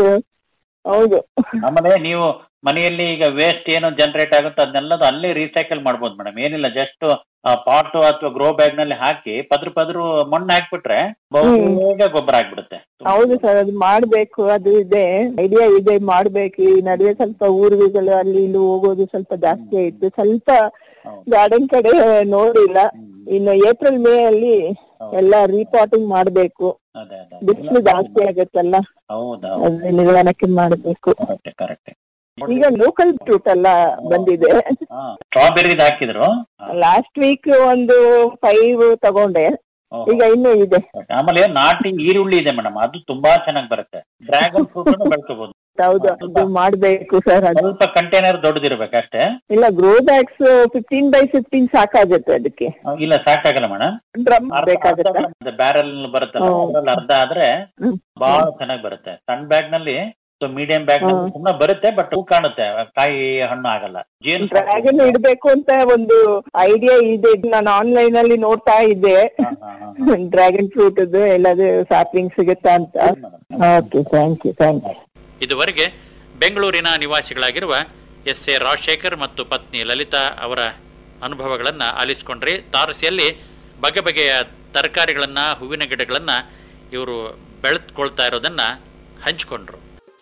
K: ಹೌದು
H: ಆಮೇಲೆ ನೀವು ಮನೆಯಲ್ಲಿ ಈಗ ವೇಸ್ಟ್ ಏನು ಜನರೇಟ್ ಆಗುತ್ತೆ ಅದನ್ನೆಲ್ಲದು ಅಲ್ಲೇ ರೀಸೈಕಲ್ ಮಾಡ್ಬೋದು ಮೇಡಮ್ ಏನಿಲ್ಲ ಜಸ್ಟ್ ಪಾಟ್ ಅಥವಾ ಗ್ರೋ ಬ್ಯಾಗ್ ನಲ್ಲಿ ಹಾಕಿ ಪದ್ರ ಪದ್ರು ಮಣ್ಣು ಹಾಕ್ಬಿಟ್ರೆ ಬೇಗ ಗೊಬ್ಬರ ಆಗ್ಬಿಡುತ್ತೆ
K: ಹೌದು ಸರ್ ಅದು ಮಾಡ್ಬೇಕು ಅದು ಇದೆ ಐಡಿಯಾ ಇದೆ ಮಾಡ್ಬೇಕು ಈ ನಡುವೆ ಸ್ವಲ್ಪ ಊರುಗಳು ಅಲ್ಲಿ ಇಲ್ಲಿ ಹೋಗೋದು ಸ್ವಲ್ಪ ಜಾಸ್ತಿ ಆಯ್ತು ಸ್ವಲ್ಪ ಗಾರ್ಡನ್ ಕಡೆ ನೋಡಿಲ್ಲ ಇನ್ನು ಏಪ್ರಿಲ್ ಮೇ ಅಲ್ಲಿ ಎಲ್ಲ ರೀಪಾಟಿಂಗ್ ಮಾಡ್ಬೇಕು ಬಿಸಿಲು ಜಾಸ್ತಿ ಆಗತ್ತಲ್ಲ
H: ಹೌದೌದು
K: ಅದ್ರ ನಿಧಾನಕ್ಕೆ ಮಾಡ್ಬೇಕು
H: ಕರೆಕ್ಟ್ ಕರೆಕ್ಟ್
K: ಈಗ ಲೋಕಲ್ ಫ್ರೂಟ್ ಎಲ್ಲ ಬಂದಿದೆ
H: ಸ್ಟ್ರಾಬೆರಿ ಹಾಕಿದ್ರು
K: ಲಾಸ್ಟ್ ವೀಕ್ ಒಂದು ಫೈವ್ ತಗೊಂಡೆ ಈಗ ಇನ್ನೂ ಇದೆ
H: ಆಮೇಲೆ ನಾಟಿ ಈರುಳ್ಳಿ ಇದೆ ಮೇಡಮ್ ಅದು ತುಂಬಾ ಚೆನ್ನಾಗಿ ಬರುತ್ತೆ ಡ್ರ್ಯಾಗನ್ ಫ್ರೂಟ್ ಬೆಳ್ಕೋಬಹುದು
K: ಹೌದು ಅದು ಮಾಡ್ಬೇಕು ಸರ್ ಅದು
H: ಸ್ವಲ್ಪ ಕಂಟೈನರ್ ದೊಡ್ಡದಿರ್ಬೇಕಷ್ಟೇ
K: ಇಲ್ಲ grow bags fifteen by fifteen ಸಾಕಾಗುತ್ತೆ ಅದಕ್ಕೆ
H: ಇಲ್ಲ ಸಾಕಾಗಲ್ಲ ಮೇಡಮ್
K: ಡ್ರಮ್ ಬೇಕಾಗುತ್ತೆ
H: ಬ್ಯಾರಲ್ ಬರುತ್ತಲ್ಲ ಅದ್ರಲ್ಲಿ ಅರ್ಧ ಆದ್ರೆ ಬಹಳ ಚೆನ್ನಾಗಿ ಬರುತ್ತೆ ಸಣ್ಣ ಬ್ಯಾಗ್ ನಲ್ಲಿ ಮೀಡಿಯಂ ಬ್ಯಾಗ್ ನಲ್ಲಿ ಸುಮ್ಮನೆ ಬರುತ್ತೆ ಬಟ್ ಹೂ ಕಾಣುತ್ತೆ ಕಾಯಿ ಹಣ್ಣು ಆಗಲ್ಲ ಜೇನು
K: ಡ್ರ್ಯಾಗನ್ ಇಡ್ಬೇಕು ಅಂತ ಒಂದು ಐಡಿಯಾ ಇದೆ ನಾನು ಆನ್ಲೈನ್ ಅಲ್ಲಿ ನೋಡ್ತಾ ಇದ್ದೆ ಡ್ರ್ಯಾಗನ್ ಫ್ರೂಟ್ ಎಲ್ಲದು ಸ್ಯಾಪ್ಲಿಂಗ್ ಸಿಗುತ್ತಾ ಅಂತ okay thank you thank you
H: ಇದುವರೆಗೆ ಬೆಂಗಳೂರಿನ ನಿವಾಸಿಗಳಾಗಿರುವ ಎಸ್ ಎ ರಾಜಶೇಖರ್ ಮತ್ತು ಪತ್ನಿ ಲಲಿತಾ ಅವರ ಅನುಭವಗಳನ್ನು ಆಲಿಸ್ಕೊಂಡ್ರಿ ತಾರಸಿಯಲ್ಲಿ ಬಗೆ ಬಗೆಯ ತರಕಾರಿಗಳನ್ನು ಹೂವಿನ ಗಿಡಗಳನ್ನು ಇವರು ಬೆಳೆದುಕೊಳ್ತಾ ಇರೋದನ್ನ ಹಂಚಿಕೊಂಡ್ರು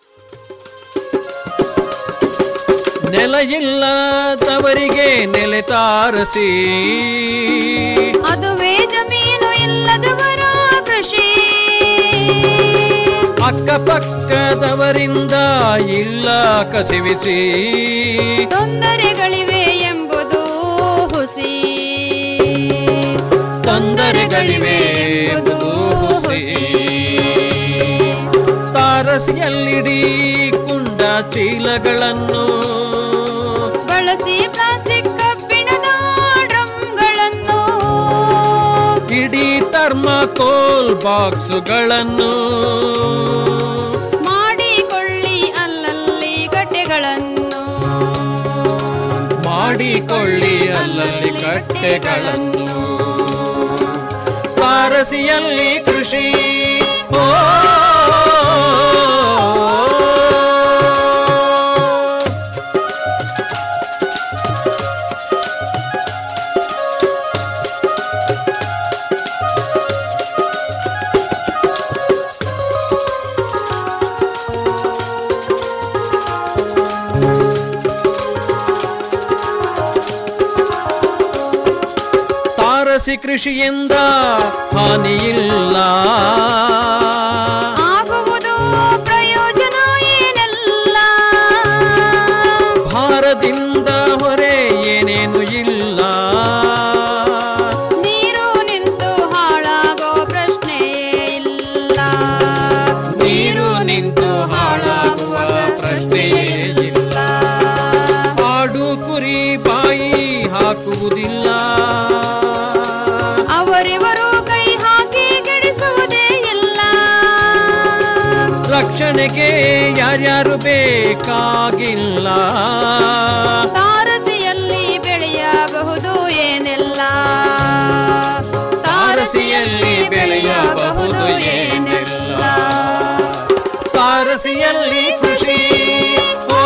A: ನೆಲ ಇಲ್ಲದವರಿಗೆ ನೆಲೆ ತಾರಸಿ
J: ಅದುವೇ ಜಮೀನು ಇಲ್ಲದವರ ಕೃಷಿ
A: ಅಕ್ಕಪಕ್ಕದವರಿಂದ ಇಲ್ಲ ಕಸಿವಿಸಿ
J: ತೊಂದರೆಗಳಿವೆ ಎಂಬುದು ಹುಸಿ
A: ತೊಂದರೆಗಳಿವೆ ಎಂಬುದು ಹುಸಿ ತಾರಸಿಯಲ್ಲಿಡೀ ಕುಂಡ ಚೀಲಗಳನ್ನು
J: ಬಳಸಿ ಪ್ಲಾಸ್ಟಿಕ್ ಕಬ್ಬಿಣದ ಡ್ರಮ್ಗಳನ್ನು
A: ಇಡೀ ಥರ್ಮಾಕೋಲ್ ಬಾಕ್ಸುಗಳನ್ನು
J: ಮಾಡಿಕೊಳ್ಳಿ ಅಲ್ಲಲ್ಲಿ ಗಡ್ಡೆಗಳನ್ನು
A: ಮಾಡಿಕೊಳ್ಳಿ ಅಲ್ಲಲ್ಲಿ ಕಟ್ಟೆಗಳನ್ನು ತಾರಸಿಯಲ್ಲಿ ಕೃಷಿ ಓ ತಾರಸಿ ಕೃಷಿಯಿಂದ ಹಾನಿಯಿಲ್ಲ
J: ಆಗುವುದು ಪ್ರಯೋಜನ ಏನೆಲ್ಲ
A: ಭಾರದಿಂದ ಹೊರೆ ಏನೇನು ಇಲ್ಲ
J: ನೀರು ನಿಂತು ಹಾಳಾಗೋ ಪ್ರಶ್ನೆಯೇ ಇಲ್ಲ
A: ನೀರು ನಿಂತು ಹಾಳಾಗುವ ಪ್ರಶ್ನೆಯೇ ಇಲ್ಲ ಆಡು ಕುರಿ ಬಾಯಿ ಹಾಕುವುದಿಲ್ಲ
J: ಅವರಿವರು ಕೈ ಹಾಕಿ ಕೆಡಿಸುವುದೇ ಇಲ್ಲ
A: ರಕ್ಷಣೆಗೆ ಯಾರ್ಯಾರು ಬೇಕಾಗಿಲ್ಲ
J: ತಾರಸಿಯಲ್ಲಿ ಬೆಳೆಯಬಹುದು ಏನೆಲ್ಲ
A: ತಾರಸಿಯಲ್ಲಿ ಬೆಳೆಯಬಹುದು ಏನೆಲ್ಲ ತಾರಸಿಯಲ್ಲಿ ಕೃಷಿ ಓ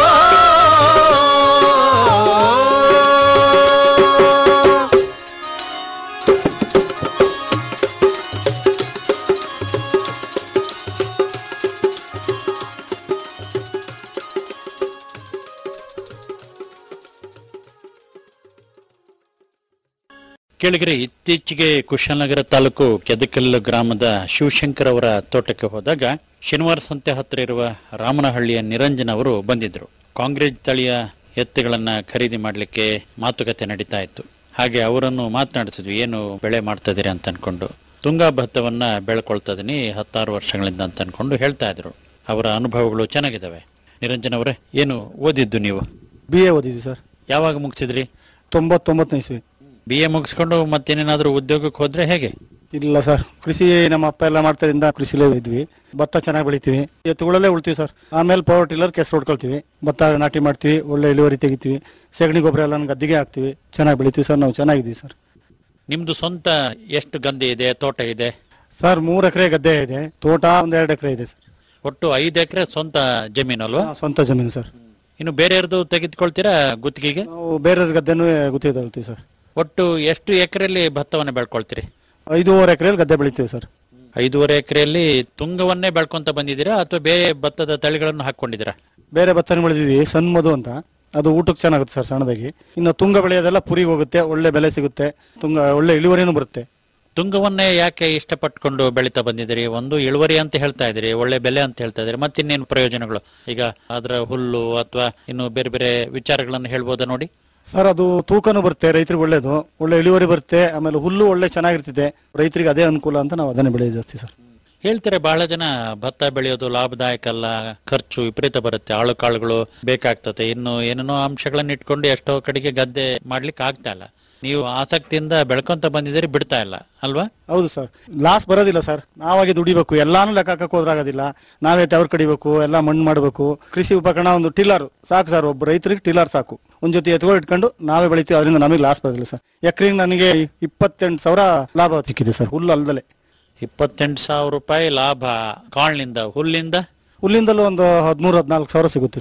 H: ಕೇಳಿಗರೆ ಇತ್ತೀಚೆಗೆ ಕುಶಾಲನಗರ ತಾಲೂಕು ಕೆದಕಲ್ಲು ಗ್ರಾಮದ ಶಿವಶಂಕರ್ ಅವರ ತೋಟಕ್ಕೆ ಹೋದಾಗ ಶನಿವಾರ ಸಂತೆ ಹತ್ತಿರ ಇರುವ ರಾಮನಹಳ್ಳಿಯ ನಿರಂಜನ್ ಅವರು ಬಂದಿದ್ರು ಕಾಂಗ್ರೆಸ್ ತಳಿಯ ಎತ್ತುಗಳನ್ನ ಖರೀದಿ ಮಾಡಲಿಕ್ಕೆ ಮಾತುಕತೆ ನಡೀತಾ ಇತ್ತು ಹಾಗೆ ಅವರನ್ನು ಮಾತನಾಡಿಸಿದ್ವಿ ಏನು ಬೆಳೆ ಮಾಡ್ತಾ ಇದೀರಿ ಅಂತ ಅನ್ಕೊಂಡು ತುಂಗಾ ಭತ್ತವನ್ನ ಬೆಳ್ಕೊಳ್ತಾ ಇದೀನಿ ಹತ್ತಾರು ವರ್ಷಗಳಿಂದ ಅಂತ ಅನ್ಕೊಂಡು ಹೇಳ್ತಾ ಇದ್ರು ಅವರ ಅನುಭವಗಳು ಚೆನ್ನಾಗಿದ್ದಾವೆ ನಿರಂಜನ್ ಅವರೇ ಏನು ಓದಿದ್ದು ನೀವು
L: ಬಿ ಎ ಓದಿದ್ವಿ ಸರ್
H: ಯಾವಾಗ ಮುಗಿಸಿದ್ರಿ
L: ತೊಂಬತ್ತೊಂಬತ್ತನೇ ಇಸ್ವಿ
H: ಬಿ ಎ ಮುಗಿಸ್ಕೊಂಡು ಮತ್ತೇನೇನಾದ್ರೂ ಉದ್ಯೋಗಕ್ಕೆ ಹೋದ್ರೆ ಹೇಗೆ
L: ಇಲ್ಲ ಸರ್ ಕೃಷಿ ನಮ್ಮ ಅಪ್ಪ ಎಲ್ಲ ಮಾಡ್ತಾರಿಂದ ಕೃಷಿಲೇ ಇದ್ವಿ ಭತ್ತ ಚೆನ್ನಾಗಿ ಬೆಳಿತೀವಿ ಎತ್ತುಗಳಲ್ಲೇ ಉಳ್ತೀವಿ ಸರ್ ಆಮೇಲೆ ಪವರ್ ಟಿಲ್ಲರ್ ಕೆಸರು ಹೊಡ್ಕೊಳ್ತೀವಿ ಭತ್ತ ನಾಟಿ ಮಾಡ್ತೀವಿ ಒಳ್ಳೆ ಇಳುವರಿ ತೆಗಿತೀವಿ ಸಗಣಿ ಗೊಬ್ಬರ ಎಲ್ಲ ಗದ್ದಿಗೆ ಹಾಕ್ತಿವಿ ಚೆನ್ನಾಗಿ ಬೆಳಿತೀವಿ ಸರ್ ನಾವು ಚೆನ್ನಾಗಿದ್ದೀವಿ ಸರ್
H: ನಿಮ್ದು ಸ್ವಂತ ಎಷ್ಟು ಗದ್ದೆ ಇದೆ ತೋಟ ಇದೆ
L: ಸರ್ ಮೂರು ಎಕರೆ ಗದ್ದೆ ಇದೆ ತೋಟ ಒಂದ್ ಎರಡು ಎಕರೆ ಇದೆ ಸರ್
H: ಒಟ್ಟು ಐದು ಎಕರೆ ಸ್ವಂತ ಜಮೀನು ಅಲ್ವಾ
L: ಸ್ವಂತ ಜಮೀನು ಸರ್
H: ಇನ್ನು ಬೇರೆಯವ್ರದ್ದು ತೆಗೆದುಕೊಳ್ತೀರಾ ಗುತ್ತಿಗೆಗೆ
L: ನಾವು ಬೇರೆಯವ್ರ ಗದ್ದೆನೂ ಗುತ್ತಿಗೆ ತಗೊಳ್ತೀವಿ ಸರ್
H: ಒಟ್ಟು ಎಷ್ಟು ಎಕರೆಯಲ್ಲಿ ಭತ್ತವನ್ನ ಬೆಳ್ಕೊಳ್ತೀರಿ
L: ಐದೂವರೆ ಎಕರೆಯಲ್ಲಿ ಗದ್ದೆ ಬೆಳಿತೀವಿ ಸರ್
H: ಐದೂವರೆ ಎಕರೆಯಲ್ಲಿ ತುಂಗವನ್ನೇ ಬೆಳ್ಕೊಂತ ಬಂದಿದ್ದೀರಾ ಅಥವಾ ಬೇರೆ ಭತ್ತದ ತಳಿಗಳನ್ನು ಹಾಕೊಂಡಿದ್ದೀರಾ
L: ಬೇರೆ ಭತ್ತನ ಬೆಳೆದಿದ್ವಿ ಸಣ್ಣ ಮಧು ಅಂತ ಅದು ಊಟಕ್ಕೆ ಚೆನ್ನಾಗುತ್ತೆ ಸರ್ ಸಣ್ಣದಾಗಿ ಇನ್ನು ತುಂಗ ಬೆಳೆಯೋದೆಲ್ಲ ಪುರಿಗೆ ಹೋಗುತ್ತೆ ಒಳ್ಳೆ ಬೆಲೆ ಸಿಗುತ್ತೆ ತುಂಗ ಒಳ್ಳೆ ಇಳುವರಿನೂ ಬರುತ್ತೆ
H: ತುಂಗವನ್ನೇ ಯಾಕೆ ಇಷ್ಟಪಟ್ಕೊಂಡು ಬೆಳೀತಾ ಬಂದಿದ್ದೀರಿ ಒಂದು ಇಳುವರಿ ಅಂತ ಹೇಳ್ತಾ ಇದ್ದೀರಿ ಒಳ್ಳೆ ಬೆಲೆ ಅಂತ ಹೇಳ್ತಾ ಇದ್ದೀರಿ ಮತ್ತಿನ್ನೇನು ಪ್ರಯೋಜನಗಳು ಈಗ ಅದರ ಹುಲ್ಲು ಅಥವಾ ಇನ್ನು ಬೇರೆ ಬೇರೆ ವಿಚಾರಗಳನ್ನು ಹೇಳ್ಬೋದಾ ನೋಡಿ
L: ಸರ್ ಅದು ತೂಕನೂ ಬರುತ್ತೆ ರೈತರಿಗೆ ಒಳ್ಳೇದು ಒಳ್ಳೆ ಇಳುವರಿ ಬರುತ್ತೆ ಆಮೇಲೆ ಹುಲ್ಲು ಒಳ್ಳೆ ಚೆನ್ನಾಗಿರ್ತಿದೆ ರೈತರಿಗೆ ಅದೇ ಅನುಕೂಲ ಅಂತ ನಾವು ಅದನ್ನೇ ಬೆಳೆಯೋದು ಜಾಸ್ತಿ ಸರ್
H: ಹೇಳ್ತಾರೆ ಬಹಳ ಜನ ಭತ್ತ ಬೆಳೆಯೋದು ಲಾಭದಾಯಕ ಅಲ್ಲ ಖರ್ಚು ವಿಪರೀತ ಬರುತ್ತೆ ಆಳು ಕಾಳುಗಳು ಬೇಕಾಗ್ತದೆ ಇನ್ನು ಏನೇನೋ ಅಂಶಗಳನ್ನ ಇಟ್ಕೊಂಡು ಎಷ್ಟೋ ಕಡೆಗೆ ಗದ್ದೆ ಮಾಡ್ಲಿಕ್ಕೆ ಆಗ್ತಾ ಇಲ್ಲ ನೀವು ಆಸಕ್ತಿಯಿಂದ ಬೆಳ್ಕೊಂತ ಬಂದಿದ್ದೀರಿ ಬಿಡ್ತಾ ಇಲ್ಲ ಅಲ್ವಾ
L: ಹೌದು ಸರ್ ಲಾಸ್ ಬರೋದಿಲ್ಲ ಸರ್ ನಾವಾಗೆ ದುಡಿಬೇಕು ಎಲ್ಲಾನು ಲೆಕ್ಕ ಹಾಕಕ್ ಹೋದ್ರಾಗೋದಿಲ್ಲ ನಾವೇ ತವರ್ ಕಡಿಬೇಕು ಎಲ್ಲ ಮಣ್ಣು ಮಾಡಬೇಕು ಕೃಷಿ ಉಪಕರಣ ಒಂದು ಟಿಲ್ಲರ್ ಸಾಕು ಸರ್ ಒಬ್ಬ ರೈತರಿಗೆ ಟಿಲ್ಲರ್ ಸಾಕು ಒಂದ್ ಜೊತೆ ಎತ್ಕೊಂಡು ಇಟ್ಕೊಂಡು ನಾವೇ ಬೆಳಿತೀವಿ ಅದರಿಂದ ನಮಗೆ ಲಾಸ್ ಬರೋದಿಲ್ಲ ಸರ್ ಎಕರೆಗೆ ನನಗೆ ಇಪ್ಪತ್ತೆಂಟು ಸಾವಿರ ಲಾಭ ಸಿಕ್ಕಿದೆ ಸರ್ ಹುಲ್ಲು ಅಲ್ದಲೆ
H: ಇಪ್ಪತ್ತೆಂಟು ಸಾವಿರ ರೂಪಾಯಿ ಲಾಭ ಕಾಳಿನಿಂದ ಹುಲ್ಲಿಂದ
L: ಹುಲ್ಲಿಂದಲೂ ಒಂದು ಹದಿಮೂರು ಹದಿನಾಲ್ಕು ಸಾವಿರ ಸಿಗುತ್ತೆ ಸರ್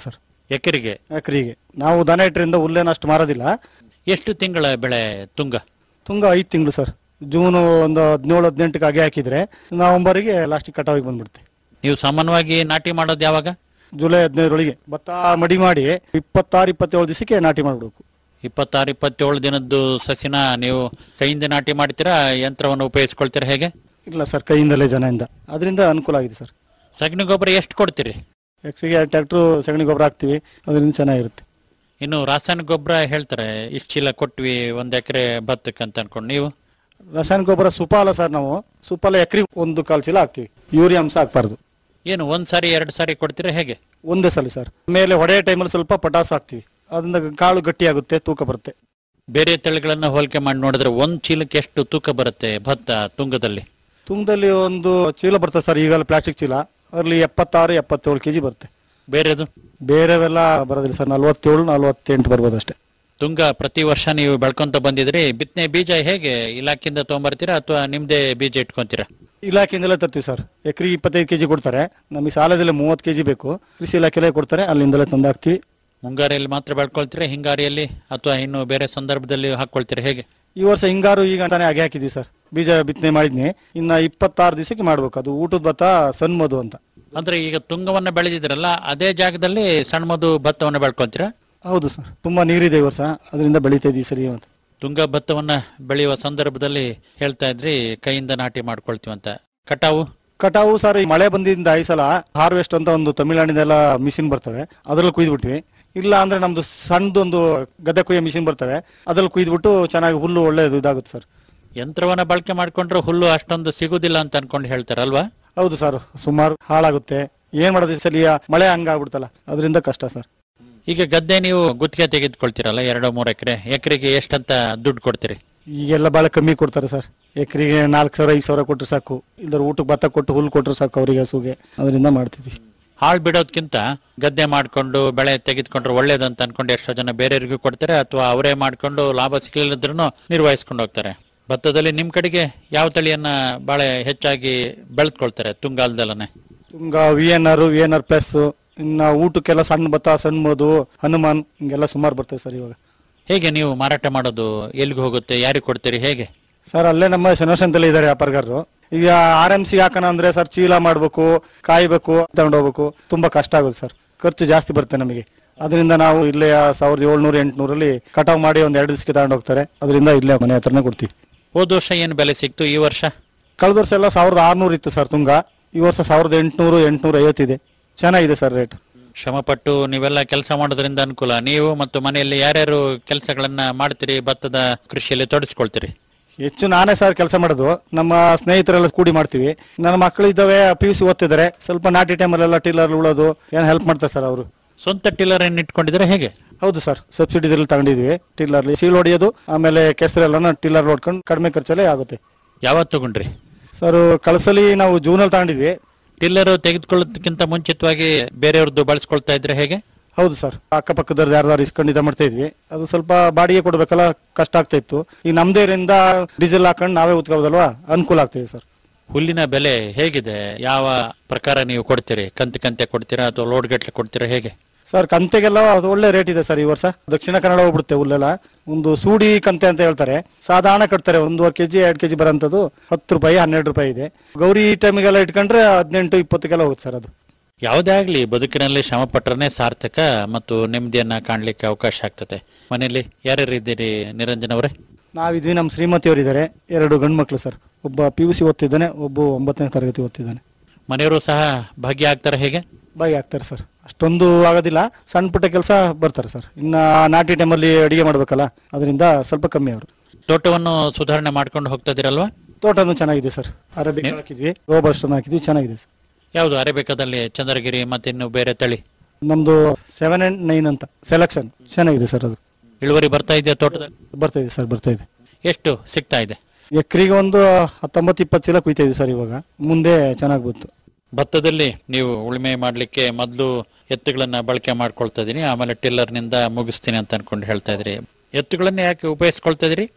H: ಎಕರೆಗೆ
L: ಎಕರೆಗೆ ನಾವು ದನ ಇಟ್ಟರಿಂದ ಹುಲ್ಲೇನು ಅಷ್ಟು ಮಾರೋದಿಲ್ಲ
H: ಎಷ್ಟು ತಿಂಗಳ ಬೆಳೆ ತುಂಗ
L: ತುಂಗ ಐದು ತಿಂಗಳು ಸರ್ ಜೂನ್ ಒಂದು ಹದಿನೇಳು ಹದಿನೆಂಟಕ್ಕೆ ಅಗೆ ಹಾಕಿದ್ರೆ ನವೆಂಬರಿಗೆ ಲಾಸ್ಟಿಗೆ ಕಟಾವಿಗೆ ಬಂದ್ಬಿಡುತ್ತೆ
H: ನೀವು ಸಾಮಾನ್ಯವಾಗಿ ನಾಟಿ ಮಾಡೋದು ಯಾವಾಗ
L: ಜುಲೈ ಹದಿನೈದರೊಳಗೆ ಭತ್ತ ಮಡಿ ಮಾಡಿ ಇಪ್ಪತ್ತಾರು ಇಪ್ಪತ್ತೇಳು ದಿವಸಕ್ಕೆ ನಾಟಿ ಮಾಡ್ಬೇಕು
H: ಇಪ್ಪತ್ತಾರು ಇಪ್ಪತ್ತೇಳು ದಿನದ್ದು ಸಸಿನ ನೀವು ಕೈಯಿಂದ ನಾಟಿ ಮಾಡ್ತೀರಾ ಯಂತ್ರವನ್ನು ಉಪಯೋಗಿಸ್ಕೊಳ್ತೀರಾ ಹೇಗೆ
L: ಇಲ್ಲ ಸರ್ ಕೈಯಿಂದಲೇ ಜನದಿಂದ ಅದರಿಂದ ಅನುಕೂಲ ಆಗಿದೆ ಸರ್
H: ಸಗಣಿ ಗೊಬ್ಬರ ಎಷ್ಟು ಕೊಡ್ತೀರಿ
L: ಎಕರೆಗೆ ಟ್ರ್ಯಾಕ್ಟ್ರು ಸಗಣಿ ಗೊಬ್ಬರ ಹಾಕ್ತಿವಿ ಅದರಿಂದ ಚೆನ್ನಾಗಿರುತ್ತೆ
H: ಇನ್ನು ರಾಸಾಯನಿಕ ಗೊಬ್ಬರ ಹೇಳ್ತಾರೆ ಇಷ್ಟು ಚೀಲ ಕೊಟ್ವಿ ಒಂದ್ ಎಕರೆ ಭತ್ತಕ್ಕೆ ಅಂತ ಅನ್ಕೊಂಡು ನೀವು
L: ರಾಸಾಯನಿಕ ಗೊಬ್ಬರ ಸುಪಾಲ ಸರ್ ನಾವು ಸುಪಾಲ ಎಕರೆ ಒಂದು ಕಾಲು ಚೀಲ ಹಾಕ್ತಿವಿ ಯೂರಿಯಾ ಅಂಶ ಹಾಕ್ಬಾರ್ದು
H: ಏನು ಒಂದ್ ಸಾರಿ ಎರಡು ಸಾರಿ ಕೊಡ್ತೀರಾ ಹೇಗೆ
L: ಒಂದೇ ಸಲ ಸರ್ ಮೇಲೆ ಹೊಡೆಯೋ ಟೈಮಲ್ಲಿ ಸ್ವಲ್ಪ ಪಟಾಸ್ ಹಾಕ್ತಿವಿ ಅದರಿಂದ ಕಾಳು ಗಟ್ಟಿ ಆಗುತ್ತೆ ತೂಕ ಬರುತ್ತೆ
H: ಬೇರೆ ತಳಿಗಳನ್ನ ಹೋಲಿಕೆ ಮಾಡಿ ನೋಡಿದ್ರೆ ಒಂದ್ ಚೀಲಕ್ಕೆ ಎಷ್ಟು ತೂಕ ಬರುತ್ತೆ ಭತ್ತ ತುಂಗದಲ್ಲಿ
L: ತುಂಗದಲ್ಲಿ ಒಂದು ಚೀಲ ಬರ್ತದೆ ಸರ್ ಈಗಲ್ಲ ಪ್ಲಾಸ್ಟಿಕ್ ಚೀಲ ಅದರಲ್ಲಿ ಎಪ್ಪತ್ತಾರು ಎಪ್ಪತ್ತೇಳು ಕೆಜಿ ಬರುತ್ತೆ
H: ಬೇರೆದು
L: ಬೇರೆವೆಲ್ಲ ಬರೋದಿಲ್ಲ ಸರ್ ನಲ್ವತ್ತೇಳು ನಲ್ವತ್ತೆಂಟು ಬರ್ಬೋದು ಅಷ್ಟೇ
H: ತುಂಗ ಪ್ರತಿ ವರ್ಷ ನೀವು ಬೆಳ್ಕೊಂತ ಬಂದಿದ್ರಿ ಬಿತ್ತನೆ ಬೀಜ ಹೇಗೆ ಇಲಾಖೆಯಿಂದ ತಗೊಂಬರ್ತೀರಾ ಅಥವಾ ನಿಮ್ದೇ ಬೀಜ ಇಟ್ಕೊಂತೀರಾ
L: ಇಲಾಖೆಯಿಂದಲೇ ತರ್ತೀವಿ ಸರ್ ಎಕರೆ ಇಪ್ಪತ್ತೈದು ಕೆಜಿ ಕೊಡ್ತಾರೆ ನಮಗೆ ಸಾಲದಲ್ಲಿ ಮೂವತ್ತು ಕೆಜಿ ಬೇಕು ಕೃಷಿ ಇಲಾಖೆಲೇ ಕೊಡ್ತಾರೆ ಅಲ್ಲಿಂದಲೇ ತಂದು ಹಾಕ್ತಿವಿ
H: ಮುಂಗಾರಿಯಲ್ಲಿ ಮಾತ್ರ ಬೆಳ್ಕೊಳ್ತೀರಾ ಹಿಂಗಾರಿಯಲ್ಲಿ ಅಥವಾ ಇನ್ನು ಬೇರೆ ಸಂದರ್ಭದಲ್ಲಿ ಹಾಕೊಳ್ತೀರಾ ಹೇಗೆ
L: ಈ ವರ್ಷ ಹಿಂಗಾರು ಈಗ ಅಂತಾನೆ ಹಾಗೆ ಹಾಕಿದ್ವಿ ಸರ್ ಬೀಜ ಬಿತ್ತನೆ ಮಾಡಿದ್ನಿ ಇನ್ನ ಇಪ್ಪತ್ತಾರು ದಿವಸಕ್ಕೆ ಮಾಡ್ಬೇಕು ಅದು ಊಟದ ಭತ್ತ ಸಣ್ಣ ಮಧು ಅಂತ
H: ಅಂದ್ರೆ ಈಗ ತುಂಗವನ್ನ ಬೆಳೆದಿದ್ರಲ್ಲ ಅದೇ ಜಾಗದಲ್ಲಿ ಸಣ್ಣ ಮಧು ಭತ್ತವನ್ನ ಬೆಳ್ಕೊಂತೀರಾ
L: ಹೌದು ಸರ್ ತುಂಬಾ ನೀರಿದೆ ಈ ವರ್ಷ ಅದರಿಂದ ಬೆಳೀತಾ ಇದೀವಿ ಸರಿ ಅಂತ
H: ತುಂಗ ಭತ್ತವನ್ನ ಬೆಳೆಯುವ ಸಂದರ್ಭದಲ್ಲಿ ಹೇಳ್ತಾ ಇದ್ರಿ ಕೈಯಿಂದ ನಾಟಿ ಮಾಡ್ಕೊಳ್ತೀವಂತ ಕಟಾವು
L: ಕಟಾವು ಸರ್ ಈ ಮಳೆ ಬಂದಿಂದ ಈ ಸಲ ಹಾರ್ವೆಸ್ಟ್ ಅಂತ ಒಂದು ತಮಿಳ್ನಾಡಿನೆಲ್ಲ ಮಿಷಿನ್ ಬರ್ತವೆ ಅದ್ರಲ್ಲಿ ಕುಯ್ದ್ಬಿಟ್ವಿ ಇಲ್ಲ ಅಂದ್ರೆ ನಮ್ದು ಸಣ್ಣದೊಂದು ಗದ್ದೆ ಕುಯ್ಯೋ ಮಿಷಿನ್ ಬರ್ತವೆ ಅದ್ರಲ್ಲಿ ಕುಯ್ದ್ಬಿಟ್ಟು ಚೆನ್ನಾಗಿ ಹುಲ್ಲು ಒಳ್ಳೇದು ಇದಾಗುತ್ತೆ ಸರ್
H: ಯಂತ್ರವನ್ನ ಬಳಕೆ ಮಾಡ್ಕೊಂಡ್ರೆ ಹುಲ್ಲು ಅಷ್ಟೊಂದು ಸಿಗುದಿಲ್ಲ ಅಂತ ಅನ್ಕೊಂಡು ಹೇಳ್ತಾರಲ್ವಾ
L: ಹೌದು ಸರ್ ಸುಮಾರು ಹಾಳಾಗುತ್ತೆ ಏನ್ ಮಾಡೋದು ಈ ಸಲ ಮಳೆ ಹಂಗಾಗ್ಬಿಡ್ತಲ್ಲ ಅದರಿಂದ ಕಷ್ಟ ಸರ್
H: ಈಗ ಗದ್ದೆ ನೀವು ಗುತ್ತಿಗೆ ತೆಗೆದುಕೊಳ್ತೀರಲ್ಲ ಎರಡು ಮೂರು ಎಕರೆ ಎಕರೆಗೆ ಎಷ್ಟಂತ ದುಡ್ಡು ಕೊಡ್ತೀರಿ
L: ಈಗೆಲ್ಲ ಬಹಳ ಕಮ್ಮಿ ಕೊಡ್ತಾರೆ ಸರ್ ಎಕರೆಗೆ ನಾಲ್ಕು ಸಾವಿರ ಐದು ಸಾವಿರ ಕೊಟ್ಟರು ಸಾಕು ಇಲ್ಲದ್ರೆ ಊಟಕ್ಕೆ ಭತ್ತ ಕೊಟ್ಟು ಹುಲ್ಲು ಕೊಟ್ಟರು ಸಾಕು ಅವರಿಗೆ ಹಸುಗೆ ಅದರಿಂದ ಮಾಡ್ತಿದ್ವಿ
H: ಹಾಳು ಬಿಡೋದ್ಕಿಂತ ಗದ್ದೆ ಮಾಡ್ಕೊಂಡು ಬೆಳೆ ತೆಗೆದುಕೊಂಡ್ರೆ ಒಳ್ಳೇದಂತ ಅನ್ಕೊಂಡು ಎಷ್ಟೋ ಜನ ಬೇರೆಯವ್ರಿಗೂ ಕೊಡ್ತಾರೆ ಅಥವಾ ಅವರೇ ಮಾಡ್ಕೊಂಡು ಲಾಭ ಸಿಗ್ಲಿಲ್ಲದ್ರೂ ನಿರ್ವಹಿಸ್ಕೊಂಡು ಹೋಗ್ತಾರೆ ಭತ್ತದಲ್ಲಿ ನಿಮ್ ಕಡೆಗೆ ಯಾವ ತಳಿಯನ್ನ ಬಹಳ ಹೆಚ್ಚಾಗಿ ಬೆಳೆದ್ಕೊಳ್ತಾರೆ ತುಂಗಾಲದಲ್ಲನೆ
L: Tunga V N R V N R plus ಇನ್ನ ಊಟಕ್ಕೆಲ್ಲ ಸಣ್ಣ ಭತ್ತ ಸಣ್ಣ ಮಧು ಹನುಮಾನ್ ಹಿಂಗೆಲ್ಲ ಸುಮಾರು ಬರ್ತದೆ ಸರ್ ಇವಾಗ
H: ಹೇಗೆ ನೀವು ಮಾರಾಟ ಮಾಡೋದು ಎಲ್ಲಿಗೆ ಹೋಗುತ್ತೆ ಯಾರಿಗೆ ಕೊಡ್ತೀರಿ ಹೇಗೆ
L: ಸರ್ ಅಲ್ಲೇ ನಮ್ಮ ಶನೋಶಂತಲ್ಲಿ ಇದ್ದಾರೆ ವ್ಯಾಪಾರಗಾರರು ಈಗ ಆರ್ ಎಂ ಸಿ ಹಾಕೋಣ ಅಂದ್ರೆ ಸರ್ ಚೀಲ ಮಾಡ್ಬೇಕು ಕಾಯ್ಬೇಕು ತಗೊಂಡು ಹೋಗ್ಬೇಕು ತುಂಬಾ ಕಷ್ಟ ಆಗುತ್ತೆ ಸರ್ ಖರ್ಚು ಜಾಸ್ತಿ ಬರುತ್ತೆ ನಮಗೆ ಅದರಿಂದ ನಾವು ಇಲ್ಲೇ ಸಾವಿರದ ಏಳ್ನೂರ ಎಂಟ್ನೂರಲ್ಲಿ ಕಟಾವ್ ಮಾಡಿ ಒಂದ್ ಎರಡು ದಿವಸಕ್ಕೆ ತಗೊಂಡು ಹೋಗ್ತಾರೆ ಅದರಿಂದ ಇಲ್ಲೇ ಮನೆ ಹತ್ರನೇ ಕೊಡ್ತೀವಿ
H: ಹೋದ ವರ್ಷ ಏನು ಬೆಲೆ ಸಿಕ್ತು ಈ ವರ್ಷ
L: ಕಳೆದ ವರ್ಷ ಎಲ್ಲ ಸಾವಿರದ ಆರ್ನೂರು ಇತ್ತು ಸರ್ ತುಂಗ ಈ ವರ್ಷ ಸಾವಿರದ ಎಂಟುನೂರು ಎಂಟುನೂರ ಐವತ್ತಿದೆ ಚೆನ್ನಾಗಿದೆ ಸರ್ ರೇಟ್
H: ಶ್ರಮಪಟ್ಟು ನೀವೆಲ್ಲ ಕೆಲಸ ಮಾಡೋದ್ರಿಂದ ಅನುಕೂಲ ನೀವು ಮತ್ತು ಮನೆಯಲ್ಲಿ ಯಾರ್ಯಾರು ಕೆಲಸಗಳನ್ನ ಮಾಡ್ತೀರಿ ಭತ್ತದ ಕೃಷಿಯಲ್ಲಿ ತೊಡಸ್ಕೊಳ್ತೀರಿ
L: ಹೆಚ್ಚು ನಾನೇ ಸರ್ ಕೆಲಸ ಮಾಡೋದು ನಮ್ಮ ಸ್ನೇಹಿತರೆಲ್ಲ ಕೂಡಿ ಮಾಡ್ತೀವಿ ನನ್ನ ಮಕ್ಕಳು ಇದ್ದಾವೆ ಪಿ ಯು ಸಿ ಓದ್ತಿದ್ದಾರೆ ಸ್ವಲ್ಪ ನಾಟಿ ಟೈಮಲ್ಲೆಲ್ಲ ಟಿಲ್ಲರ್ ಉಳೋದು ಏನು ಹೆಲ್ಪ್ ಮಾಡ್ತಾರೆ ಸರ್ ಅವರು
H: ಸ್ವಂತ ಟಿಲ್ಲರ್ ಏನ್ ಇಟ್ಕೊಂಡಿದ್ರೆ ಹೇಗೆ
L: ಹೌದು ಸರ್ ಸಬ್ಸಿಡಿದಲ್ಲಿ ತಗೊಂಡಿದ್ವಿ ಟಿಲ್ಲರ್ಲಿ ಸೀಲ್ ಹೊಡೆಯೋದು ಆಮೇಲೆ ಕೆಸರೆಲ್ಲ ಟಿಲ್ಲರ್ ಹೊಡ್ಕೊಂಡು ಕಡಿಮೆ ಖರ್ಚಲ್ಲೇ ಆಗುತ್ತೆ
H: ಯಾವತ್ತು ತಗೊಂಡ್ರಿ
L: ಸರ್ ಕಳಸಲಿ ನಾವು ಜೂನಲ್ಲಿ ತಗೊಂಡಿದ್ವಿ
H: ಟಿಲ್ಲರ್ ತೆಗೆದುಕೊಳ್ಳೋದಕ್ಕಿಂತ ಮುಂಚಿತವಾಗಿ ಬೇರೆಯವ್ರದ್ದು ಬಳಸ್ಕೊಳ್ತಾ ಇದ್ರೆ ಹೇಗೆ
L: ಹೌದು ಸರ್ ಅಕ್ಕಪಕ್ಕದವ್ರು ಯಾರ್ದಾರು ಇಸ್ಕೊಂಡು ಇದ ಮಾಡ್ತಾ ಇದ್ವಿ ಅದು ಸ್ವಲ್ಪ ಬಾಡಿಗೆ ಕೊಡ್ಬೇಕಲ್ಲ ಕಷ್ಟ ಆಗ್ತಾ ಇತ್ತು ಈ ನಮ್ದೇರಿಂದ ಡೀಸೆಲ್ ಹಾಕೊಂಡು ನಾವೇ ಉತ್ಕೋಬೋದಲ್ವಾ ಅನುಕೂಲ ಆಗ್ತಿದೆ ಸರ್
H: ಹುಲ್ಲಿನ ಬೆಲೆ ಹೇಗಿದೆ ಯಾವ ಪ್ರಕಾರ ನೀವು ಕೊಡ್ತೀರಿ ಕಂತೆ ಕಂತೆ ಕೊಡ್ತೀರಾ ಅಥವಾ ಲೋಡ್ ಗಟ್ಲೆ ಕೊಡ್ತೀರಾ ಹೇಗೆ
L: ಸರ್ ಕಂತೆಗೆಲ್ಲ ಅದು ಒಳ್ಳೆ ರೇಟ್ ಇದೆ ಸರ್ ಈ ವರ್ಷ ದಕ್ಷಿಣ ಕನ್ನಡ ಹೋಗ್ಬಿಡುತ್ತೆ ಹುಲ್ಲೆಲ್ಲ ಒಂದು ಸೂಡಿ ಕಂತೆ ಅಂತ ಹೇಳ್ತಾರೆ ಸಾಧಾರಣ ಕಟ್ತಾರೆ ಒಂದೂವರೆ ಕೆಜಿ ಎರಡು ಕೆಜಿ ಬರೋಂಥದ್ದು ಹತ್ತು ರೂಪಾಯಿ ಹನ್ನೆರಡು ರೂಪಾಯಿ ಇದೆ ಗೌರಿ ಟೈಮಿಗೆಲ್ಲ ಇಟ್ಕೊಂಡ್ರೆ ಹದಿನೆಂಟು ಇಪ್ಪತ್ತಕ್ಕೆಲ್ಲ ಹೋಗುತ್ತೆ ಸರ್ ಅದು
H: ಯಾವುದೇ ಆಗ್ಲಿ ಬದುಕಿನಲ್ಲಿ ಶ್ರಮ ಪಟ್ಟರೆ ಸಾರ್ಥಕ ಮತ್ತು ನೆಮ್ಮದಿಯನ್ನ ಕಾಣ್ಲಿಕ್ಕೆ ಅವಕಾಶ ಆಗ್ತದೆ ಮನೆಯಲ್ಲಿ ಯಾರ್ಯಾರು ಇದ್ದೀರಿ ನಿರಂಜನ್ ಅವರೇ
L: ನಾವಿದ್ವಿ ನಮ್ಮ ಶ್ರೀಮತಿಯವರು ಇದ್ದಾರೆ ಎರಡು ಗಂಡು ಮಕ್ಕಳು ಸರ್ ಒಬ್ಬ ಪಿ ಯು ಸಿ ಓದ್ತಿದ್ದಾನೆ ಒಬ್ಬ ಒಂಬತ್ತನೇ ತರಗತಿ ಓದ್ತಿದ್ದಾನೆ
H: ಮನೆಯವರು ಸಹ ಭಾಗಿಯಾಗ್ತಾರೆ ಹೇಗೆ
L: ಬಾಯಿ ಆಗ್ತಾರೆ ಸರ್ ಅಷ್ಟೊಂದು ಆಗೋದಿಲ್ಲ ಸಣ್ಣ ಪುಟ್ಟ ಕೆಲಸ ಬರ್ತಾರೆ ಸರ್ ಇನ್ನ ನಾಟಿ ಟೈಮಲ್ಲಿ ಅಡಿಗೆ ಮಾಡ್ಬೇಕಲ್ಲ ಅದರಿಂದ ಸ್ವಲ್ಪ ಕಮ್ಮಿ ಅವರು
H: ತೋಟವನ್ನು ಸುಧಾರಣೆ ಮಾಡ್ಕೊಂಡು ಹೋಗ್ತಾ ಇದೀರಲ್ವಾ
L: ತೋಟನೂ ಚೆನ್ನಾಗಿದೆ ಸರ್ ಅರಬಿಕ್ ಹಾಕಿದ್ವಿ ರೋಬಸ್ಟನ್ ಹಾಕಿದ್ವಿ ಚೆನ್ನಾಗಿದೆ ಸರ್
H: ಯಾವುದು ಅರೇಬಿಕಾದಲ್ಲಿ ಚಂದ್ರಗಿರಿ ಮತ್ತೆ ಇನ್ನು ಬೇರೆ ತಳಿ
L: ನಮ್ದು ಸೆವೆನ್ ಅಂಡ್ ನೈನ್ ಅಂತ ಸೆಲೆಕ್ಷನ್ ಚೆನ್ನಾಗಿದೆ ಸರ್ ಅದು
H: ಇಳುವರಿ ಬರ್ತಾ ಇದೆಯಾ ತೋಟದಲ್ಲಿ
L: ಬರ್ತಾ ಇದೆ ಸರ್ ಬರ್ತಾ ಇದೆ
H: ಎಷ್ಟು ಸಿಗ್ತಾ ಇದೆ
L: ಎಕರೆಗೆ ಒಂದು ಹತ್ತೊಂಬತ್ತು ಇಪ್ಪತ್ತು ಚೀಲ ಕುಯ್ತಾ ಇದೀವಿ ಸರ್ ಇವಾಗ ಮುಂದೆ ಚೆನ್ನಾಗಿ ಬಂತು
H: ಭತ್ತದಲ್ಲಿ ನೀವು ಉಳುಮೆ ಮಾಡ್ಲಿಕ್ಕೆ ಮೊದಲು ಎತ್ತುಗಳನ್ನ ಬಳಕೆ ಮಾಡ್ಕೊಳ್ತಾ ಇದೀನಿ ಆಮೇಲೆ ಟಿಲ್ಲರ್ ನಿಂದ ಮುಗಿಸ್ತೀನಿ ಅಂತ ಅನ್ಕೊಂಡು ಹೇಳ್ತಾ ಇದ್ರಿ ಎತ್ತುಗಳನ್ನ ಯಾಕೆ ಉಪಯೋಗಿಸ್ಕೊಳ್ತಾ ಇದೀರಿ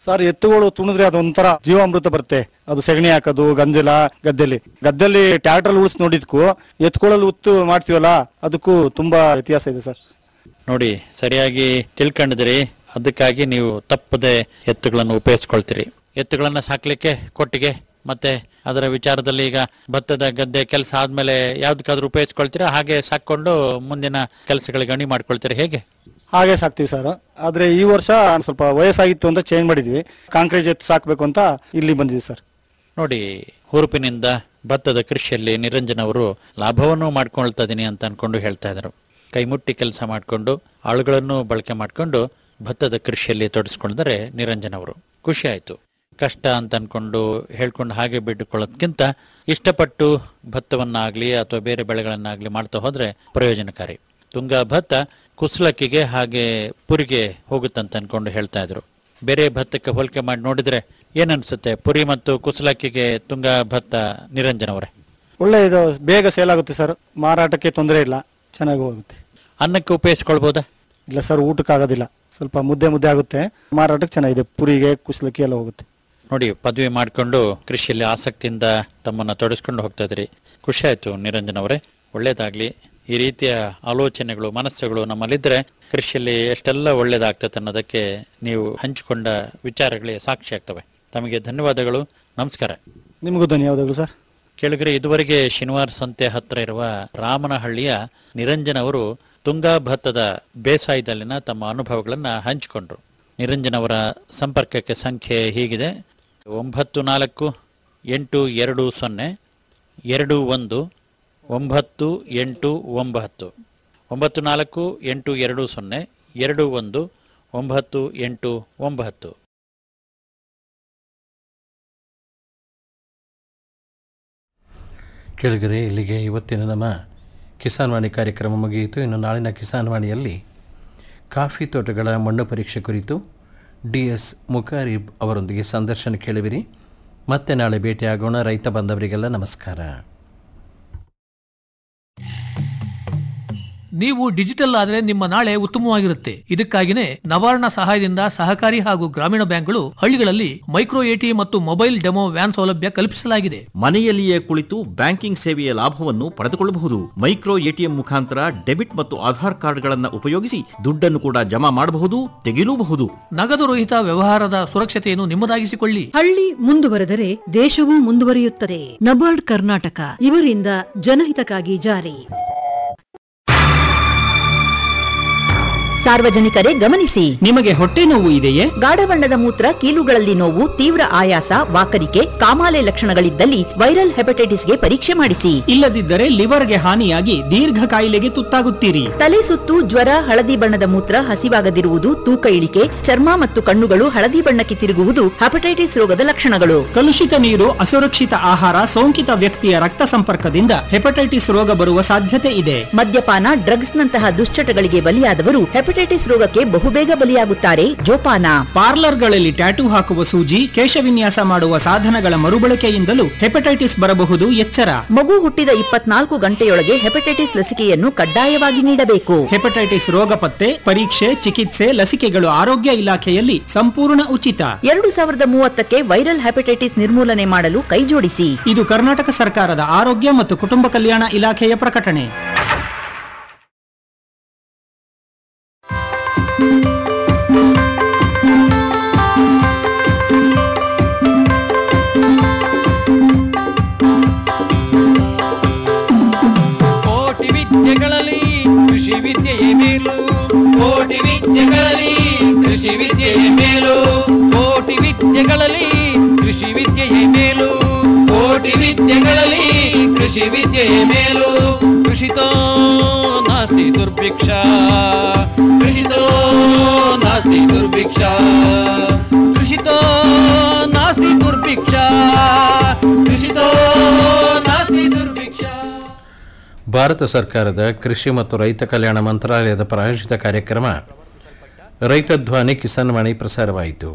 L: ಸರ್ ಎತ್ತುಗಳು ತುಣಿದ್ರೆ ಅದೊಂಥರ ಜೀವಾಮೃತ ಬರುತ್ತೆ ಅದು ಸೆಗಣಿ ಹಾಕೋದು ಗಂಜಲ ಗದ್ದೆಲಿ ಗದ್ದೆಲಿ ಟ್ರ್ಯಾಕ್ಟರ್ ಉಳಿಸ್ ನೋಡಿದ್ಕು ಎತ್ಕೊಳ್ಳಲು ಉತ್ತು ಮಾಡ್ತೀವಲ್ಲ ಅದಕ್ಕೂ ತುಂಬಾ ವ್ಯತ್ಯಾಸ ಇದೆ ಸರ್
H: ನೋಡಿ ಸರಿಯಾಗಿ ತಿಳ್ಕೊಂಡಿದ್ರಿ ಅದಕ್ಕಾಗಿ ನೀವು ತಪ್ಪದೆ ಎತ್ತುಗಳನ್ನು ಉಪಯೋಗಿಸ್ಕೊಳ್ತೀರಿ ಎತ್ತುಗಳನ್ನ ಸಾಕ್ಲಿಕ್ಕೆ ಕೊಟ್ಟಿಗೆ ಮತ್ತೆ ಅದರ ವಿಚಾರದಲ್ಲಿ ಈಗ ಭತ್ತದ ಗದ್ದೆ ಕೆಲಸ ಆದ್ಮೇಲೆ ಯಾವ್ದಕ್ಕಾದ್ರೂ ಉಪಯೋಗಿಸ್ಕೊಳ್ತೀರಾ ಹಾಗೆ ಸಾಕೊಂಡು ಮುಂದಿನ ಕೆಲಸಗಳಿಗೆ ಅಣಿ ಮಾಡ್ಕೊಳ್ತೀರಾ ಹೇಗೆ
L: ಹಾಗೆ ಸಾಕ್ತಿವಿ ಸರ್ ಆದ್ರೆ ಈ ವರ್ಷ ಸ್ವಲ್ಪ ವಯಸ್ಸಾಗಿತ್ತು ಅಂತ ಚೇಂಜ್ ಮಾಡಿದ್ವಿ ಕಾಂಕ್ರೀಟ್ ಎತ್ತು ಸಾಕ್ಬೇಕು ಅಂತ ಇಲ್ಲಿ ಬಂದಿದ್ವಿ ಸರ್
H: ನೋಡಿ ಹುರುಪಿನಿಂದ ಭತ್ತದ ಕೃಷಿಯಲ್ಲಿ ನಿರಂಜನ್ ಅವರು ಲಾಭವನ್ನು ಮಾಡ್ಕೊಳ್ತಾ ಇದೀನಿ ಅಂತ ಅನ್ಕೊಂಡು ಹೇಳ್ತಾ ಇದ್ರು ಕೈಮುಟ್ಟಿ ಕೆಲಸ ಮಾಡಿಕೊಂಡು ಆಳುಗಳನ್ನು ಬಳಕೆ ಮಾಡಿಕೊಂಡು ಭತ್ತದ ಕೃಷಿಯಲ್ಲಿ ತೊಡಗಿಸ್ಕೊಂಡಿದ್ದಾರೆ ನಿರಂಜನ್ ಅವರು ಖುಷಿ ಆಯ್ತು ಕಷ್ಟ ಅಂತ ಅನ್ಕೊಂಡು ಹೇಳ್ಕೊಂಡು ಹಾಗೆ ಬಿಟ್ಟುಕೊಳ್ಳೋದ್ಕಿಂತ ಇಷ್ಟಪಟ್ಟು ಭತ್ತವನ್ನಾಗ್ಲಿ ಅಥವಾ ಬೇರೆ ಬೆಳೆಗಳನ್ನಾಗ್ಲಿ ಮಾಡ್ತಾ ಹೋದ್ರೆ ಪ್ರಯೋಜನಕಾರಿ ತುಂಗ ಭತ್ತ ಕುಸಲಕ್ಕಿಗೆ ಹಾಗೆ ಪುರಿಗೆ ಹೋಗುತ್ತಂತ ಅನ್ಕೊಂಡು ಹೇಳ್ತಾ ಇದ್ರು ಬೇರೆ ಭತ್ತಕ್ಕೆ ಹೋಲಿಕೆ ಮಾಡಿ ನೋಡಿದ್ರೆ ಏನನ್ಸುತ್ತೆ ಪುರಿ ಮತ್ತು ಕುಸಲಕ್ಕಿಗೆ ತುಂಗ ಭತ್ತ ನಿರಂಜನ್ ಅವರೇ
L: ಒಳ್ಳೆ ಇದು ಬೇಗ ಸೇಲ್ ಆಗುತ್ತೆ ಸರ್ ಮಾರಾಟಕ್ಕೆ ತೊಂದರೆ ಇಲ್ಲ ಚೆನ್ನಾಗಿ ಹೋಗುತ್ತೆ
H: ಅನ್ನಕ್ಕೆ ಉಪಯೋಗಿಸ್ಕೊಳ್ಬೋದಾ
L: ಇಲ್ಲ ಸರ್ ಊಟಕ್ಕೆ ಆಗೋದಿಲ್ಲ ಸ್ವಲ್ಪ ಮುದ್ದೆ ಮುದ್ದೆ ಆಗುತ್ತೆ ಮಾರಾಟಕ್ಕೆ ಚೆನ್ನಾಗಿದೆ ಪುರಿಗೆ ಕುಸ್ಲಕ್ಕಿ ಎಲ್ಲ ಹೋಗುತ್ತೆ
H: ನೋಡಿ ಪದವಿ ಮಾಡಿಕೊಂಡು ಕೃಷಿಯಲ್ಲಿ ಆಸಕ್ತಿಯಿಂದ ತಮ್ಮನ್ನ ತೊಡಗಿಸ್ಕೊಂಡು ಹೋಗ್ತಾ ಇದ್ರಿ ಖುಷಿ ಆಯ್ತು ನಿರಂಜನ್ ಅವರೇ ಒಳ್ಳೇದಾಗ್ಲಿ ಈ ರೀತಿಯ ಆಲೋಚನೆಗಳು ಮನಸ್ಸುಗಳು ನಮ್ಮಲ್ಲಿದ್ರೆ ಕೃಷಿಯಲ್ಲಿ ಎಷ್ಟೆಲ್ಲ ಒಳ್ಳೇದಾಗ್ತದೆ ಅನ್ನೋದಕ್ಕೆ ನೀವು ಹಂಚಿಕೊಂಡ ವಿಚಾರಗಳೇ ಸಾಕ್ಷಿ ಆಗ್ತವೆ ತಮಗೆ ಧನ್ಯವಾದಗಳು ನಮಸ್ಕಾರ
L: ನಿಮಗೂ ಧನ್ಯವಾದಗಳು ಸರ್
H: ಕೇಳಿದ್ರೆ ಇದುವರೆಗೆ ಶನಿವಾರ ಸಂತೆ ಹತ್ರ ಇರುವ ರಾಮನಹಳ್ಳಿಯ ನಿರಂಜನ್ ಅವರು ತುಂಗಾ ಭತ್ತದ ಬೇಸಾಯದಲ್ಲಿನ ತಮ್ಮ ಅನುಭವಗಳನ್ನ ಹಂಚಿಕೊಂಡ್ರು ನಿರಂಜನ್ ಅವರ ಸಂಪರ್ಕಕ್ಕೆ ಸಂಖ್ಯೆ ಹೀಗಿದೆ ಒಂಬತ್ತು ನಾಲ್ಕು ಎಂಟು ಎರಡು ಸೊನ್ನೆ ಎರಡು ಒಂದು ಒಂಬತ್ತು ಎಂಟು ಒಂಬತ್ತು ಒಂಬತ್ತು ನಾಲ್ಕು ಎಂಟು ಎರಡು ಸೊನ್ನೆ ಎರಡು ಒಂದು ಒಂಬತ್ತು ಎಂಟು ಒಂಬತ್ತು
B: ಕೇಳಿದರೆ ಇಲ್ಲಿಗೆ ಇವತ್ತಿನ ನಮ್ಮ ಕಿಸಾನ್ ವಾಣಿ ಕಾರ್ಯಕ್ರಮ ಮುಗಿಯಿತು ಇನ್ನು ನಾಳಿನ ಕಿಸಾನ್ ವಾಣಿಯಲ್ಲಿ ಕಾಫಿ ತೋಟಗಳ ಮಣ್ಣು ಪರೀಕ್ಷೆ ಕುರಿತು ಡಿ ಎಸ್ ಮುಖಾರಿಬ್ ಅವರೊಂದಿಗೆ ಸಂದರ್ಶನ ಕೇಳುವಿರಿ ಮತ್ತೆ ನಾಳೆ ಭೇಟಿಯಾಗೋಣ ರೈತ ಬಾಂಧವರಿಗೆಲ್ಲ ನಮಸ್ಕಾರ
D: ನೀವು ಡಿಜಿಟಲ್ ಆದ್ರೆ ನಿಮ್ಮ ನಾಳೆ ಉತ್ತಮವಾಗಿರುತ್ತೆ ಇದಕ್ಕಾಗಿನೇ ನವಾರ್ಣ ಸಹಾಯದಿಂದ ಸಹಕಾರಿ ಹಾಗೂ ಗ್ರಾಮೀಣ ಬ್ಯಾಂಕ್ಗಳು ಹಳ್ಳಿಗಳಲ್ಲಿ ಮೈಕ್ರೋ ಎಟಿ ಮತ್ತು ಮೊಬೈಲ್ ಡೆಮೋ ವ್ಯಾನ್ ಸೌಲಭ್ಯ ಕಲ್ಪಿಸಲಾಗಿದೆ
C: ಮನೆಯಲ್ಲಿಯೇ ಕುಳಿತು ಬ್ಯಾಂಕಿಂಗ್ ಸೇವೆಯ ಲಾಭವನ್ನು ಪಡೆದುಕೊಳ್ಳಬಹುದು ಮೈಕ್ರೋ ಎಟಿಎಂ ಮುಖಾಂತರ ಡೆಬಿಟ್ ಮತ್ತು ಆಧಾರ್ ಕಾರ್ಡ್ಗಳನ್ನು ಉಪಯೋಗಿಸಿ ದುಡ್ಡನ್ನು ಕೂಡ ಜಮಾ ಮಾಡಬಹುದು ತೆಗೆಯಲೂಬಹುದು
D: ನಗದು ರಹಿತ ವ್ಯವಹಾರದ ಸುರಕ್ಷತೆಯನ್ನು ನಿಮ್ಮದಾಗಿಸಿಕೊಳ್ಳಿ
E: ಹಳ್ಳಿ ಮುಂದುವರೆದರೆ ದೇಶವೂ ಮುಂದುವರಿಯುತ್ತದೆ ನಬಾರ್ಡ್ ಕರ್ನಾಟಕ ಇವರಿಂದ ಜನಹಿತಕ್ಕಾಗಿ ಜಾರಿ
F: ಸಾರ್ವಜನಿಕರೇ ಗಮನಿಸಿ
M: ನಿಮಗೆ ಹೊಟ್ಟೆ ನೋವು ಇದೆಯೇ
F: ಗಾಢ ಬಣ್ಣದ ಮೂತ್ರ ಕೀಲುಗಳಲ್ಲಿ ನೋವು ತೀವ್ರ ಆಯಾಸ ವಾಕರಿಕೆ ಕಾಮಾಲೆ ಲಕ್ಷಣಗಳಿದ್ದಲ್ಲಿ ವೈರಲ್ ಹೆಪಟೈಟಿಸ್ಗೆ ಪರೀಕ್ಷೆ ಮಾಡಿಸಿ
M: ಇಲ್ಲದಿದ್ದರೆ ಲಿವರ್ಗೆ ಹಾನಿಯಾಗಿ ದೀರ್ಘ ಕಾಯಿಲೆಗೆ ತುತ್ತಾಗುತ್ತೀರಿ
F: ತಲೆ ಸುತ್ತು ಜ್ವರ ಹಳದಿ ಬಣ್ಣದ ಮೂತ್ರ ಹಸಿವಾಗದಿರುವುದು ತೂಕ ಇಳಿಕೆ ಚರ್ಮ ಮತ್ತು ಕಣ್ಣುಗಳು ಹಳದಿ ಬಣ್ಣಕ್ಕೆ ತಿರುಗುವುದು ಹೆಪಟೈಟಿಸ್ ರೋಗದ ಲಕ್ಷಣಗಳು
M: ಕಲುಷಿತ ನೀರು ಅಸುರಕ್ಷಿತ ಆಹಾರ ಸೋಂಕಿತ ವ್ಯಕ್ತಿಯ ರಕ್ತ ಸಂಪರ್ಕದಿಂದ ಹೆಪಟೈಟಿಸ್ ರೋಗ ಬರುವ ಸಾಧ್ಯತೆ ಇದೆ
F: ಮದ್ಯಪಾನ ಡ್ರಗ್ಸ್ ನಂತಹ ದುಶ್ಚಟಗಳಿಗೆ ಬಲಿಯಾದವರು ಹೆಪಟೈಟಿಸ್ ರೋಗಕ್ಕೆ ಬಹುಬೇಗ ಬಲಿಯಾಗುತ್ತಾರೆ ಜೋಪಾನ
M: ಪಾರ್ಲರ್ಗಳಲ್ಲಿ ಟ್ಯಾಟೂ ಹಾಕುವ ಸೂಜಿ ಕೇಶವಿನ್ಯಾಸ ಮಾಡುವ ಸಾಧನಗಳ ಮರುಬಳಕೆಯಿಂದಲೂ ಹೆಪಟೈಟಿಸ್ ಬರಬಹುದು ಎಚ್ಚರ
F: ಮಗು ಹುಟ್ಟಿದ ಇಪ್ಪತ್ನಾಲ್ಕು ಗಂಟೆಯೊಳಗೆ ಹೆಪಟೈಟಿಸ್ ಲಸಿಕೆಯನ್ನು ಕಡ್ಡಾಯವಾಗಿ ನೀಡಬೇಕು
M: ಹೆಪಟೈಟಿಸ್ ರೋಗ ಪತ್ತೆ ಪರೀಕ್ಷೆ ಚಿಕಿತ್ಸೆ ಲಸಿಕೆಗಳು ಆರೋಗ್ಯ ಇಲಾಖೆಯಲ್ಲಿ ಸಂಪೂರ್ಣ ಉಚಿತ
F: ಎರಡು ಸಾವಿರದ ಮೂವತ್ತಕ್ಕೆ ವೈರಲ್ ಹೆಪಟೈಟಿಸ್ ನಿರ್ಮೂಲನೆ ಮಾಡಲು ಕೈಜೋಡಿಸಿ
M: ಇದು ಕರ್ನಾಟಕ ಸರ್ಕಾರದ ಆರೋಗ್ಯ ಮತ್ತು ಕುಟುಂಬ ಕಲ್ಯಾಣ ಇಲಾಖೆಯ ಪ್ರಕಟಣೆ
A: ಕೋಟಿ ವಿದ್ಯೆಗಳಲ್ಲಿ ಕೃಷಿ ವಿದ್ಯೆಯೇ ಮೇಲು ಕೋಟಿ ವಿದ್ಯೆಗಳಲ್ಲಿ ಕೃಷಿ ವಿದ್ಯೆಯೇ ಮೇಲು ಕೋಟಿ ವಿದ್ಯೆಗಳಲ್ಲಿ ಕೃಷಿ ವಿದ್ಯೆಯೇ ಮೇಲು ಕೋಟಿ ವಿದ್ಯೆಗಳಲ್ಲಿ ಕೃಷಿ ವಿದ್ಯೆಯೇ ಮೇಲು ಕೃಷಿತೋ ನಾಸ್ತಿ ದುರ್ಭಿಕ್ಷ ಕೃಷಿತೋ ನಾಸ್ತಿ ದುರ್ಭಿಕ್ಷ ಕೃಷಿತೋ ನಾಸ್ತಿ ದುರ್ಭಿಕ್ಷ ಕೃಷಿತೋ ನಾಸ್ತಿ ದುರ್ಭಿಕ್ಷ
B: ಭಾರತ ಸರ್ಕಾರದ ಕೃಷಿ ಮತ್ತು ರೈತ ಕಲ್ಯಾಣ ಮಂತ್ರಾಲಯದ ಪ್ರಾಯೋಜಿತ ಕಾರ್ಯಕ್ರಮ ರೈತ ಧ್ವನಿ ಕಿಸಾನ್ ವಾಣಿ ಪ್ರಸಾರವಾಯಿತು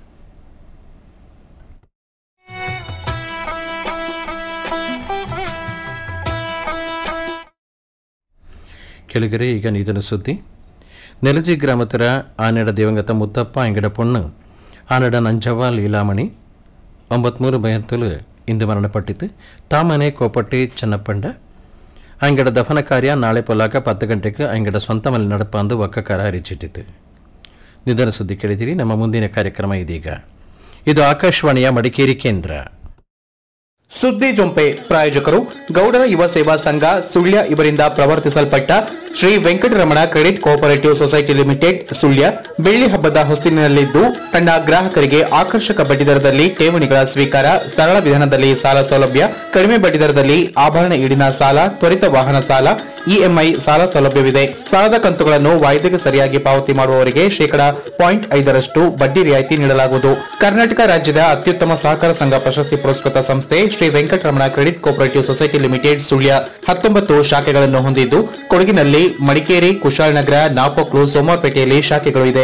B: ಕೆಳಗರೆ ಈಗ ನಿಧನ ಸುದ್ದಿ ನೆಲಜಿ ಗ್ರಾಮತರ ಆನೆಡ ದಿವಂಗತ ಮುತ್ತಪ್ಪ ಅಂಗಡ ಪೊಣ್ಣು ಆನಡ ನಂಜವ್ವ ಲೀಲಾಮಣಿ ಒಂಬತ್ಮೂರು ಬಯತ್ತಲು ಇಂದು ಮರಣಪಟ್ಟಿತು ತಾಮನೆ ಕೋಪಟ್ಟಿ ಚೆನ್ನಪ್ಪಂಡ ಅಂಗಡ ದಫನ ಕಾರ್ಯ ನಾಳೆ ಪೊಲಾಕ ಪತ್ತು ಗಂಟೆಗೆ ಅಂಗಡ ಸ್ವಂತ ಮನೆ ನಡಪ ಅಂದು ಒಕ್ಕಕಾರ ಹರಿಚಿಟ್ಟಿತು ನಿಧನ ಸುದ್ದಿ ಕೇಳಿದಿರಿ ನಮ್ಮ ಮುಂದಿನ ಕಾರ್ಯಕ್ರಮ ಇದೀಗ ಇದು ಆಕಾಶವಾಣಿಯ ಮಡಿಕೇರಿ ಕೇಂದ್ರ
N: ಸುದ್ದಿ ಜೊಂಪೆ ಪ್ರಾಯೋಜಕರು ಗೌಡರ ಯುವ ಸೇವಾ ಸಂಘ ಸುಳ್ಯ ಇವರಿಂದ ಪ್ರವರ್ತಿಸಲ್ಪಟ್ಟ Shri Venkataramana credit cooperative society limited Sullia ಬೆಳ್ಳಿ ಹಬ್ಬದ ಹೊಸ್ತಿಲಿನಲ್ಲಿದ್ದು ತನ್ನ ಗ್ರಾಹಕರಿಗೆ ಆಕರ್ಷಕ ಬಡ್ಡಿದರದಲ್ಲಿ ಠೇವಣಿಗಳ ಸ್ವೀಕಾರ ಸರಳ ವಿಧಾನದಲ್ಲಿ ಸಾಲ ಸೌಲಭ್ಯ ಕಡಿಮೆ ಬಡ್ಡಿದರದಲ್ಲಿ ಆಭರಣ ಈಡಿನ ಸಾಲ ತ್ವರಿತ ವಾಹನ ಸಾಲ ಇಎಂಐ ಸಾಲ ಸೌಲಭ್ಯವಿದೆ ಸಾಲದ ಕಂತುಗಳನ್ನು ವಾಯ್ದೆಗೆ ಸರಿಯಾಗಿ ಪಾವತಿ ಮಾಡುವವರಿಗೆ ಶೇಕಡಾ ಪಾಯಿಂಟ್ ಐದರಷ್ಟು ಬಡ್ಡಿ ರಿಯಾಯಿತಿ ನೀಡಲಾಗುವುದು ಕರ್ನಾಟಕ ರಾಜ್ಯದ ಅತ್ಯುತ್ತಮ ಸಹಕಾರ ಸಂಘ ಪ್ರಶಸ್ತಿ ಪುರಸ್ಕೃತ ಸಂಸ್ಥೆ Shri Venkataramana credit cooperative society limited Sullia ಹತ್ತೊಂಬತ್ತು ಶಾಖೆಗಳನ್ನು ಹೊಂದಿದ್ದು ಕೊಡಗಿನಲ್ಲಿ ಮಡಿಕೇರಿ ಕುಶಾಲನಗರ ನಾಪೋಕ್ಲು ಸೋಮವಾರಪೇಟೆಯಲ್ಲಿ ಶಾಖೆಗಳು ಇದೆ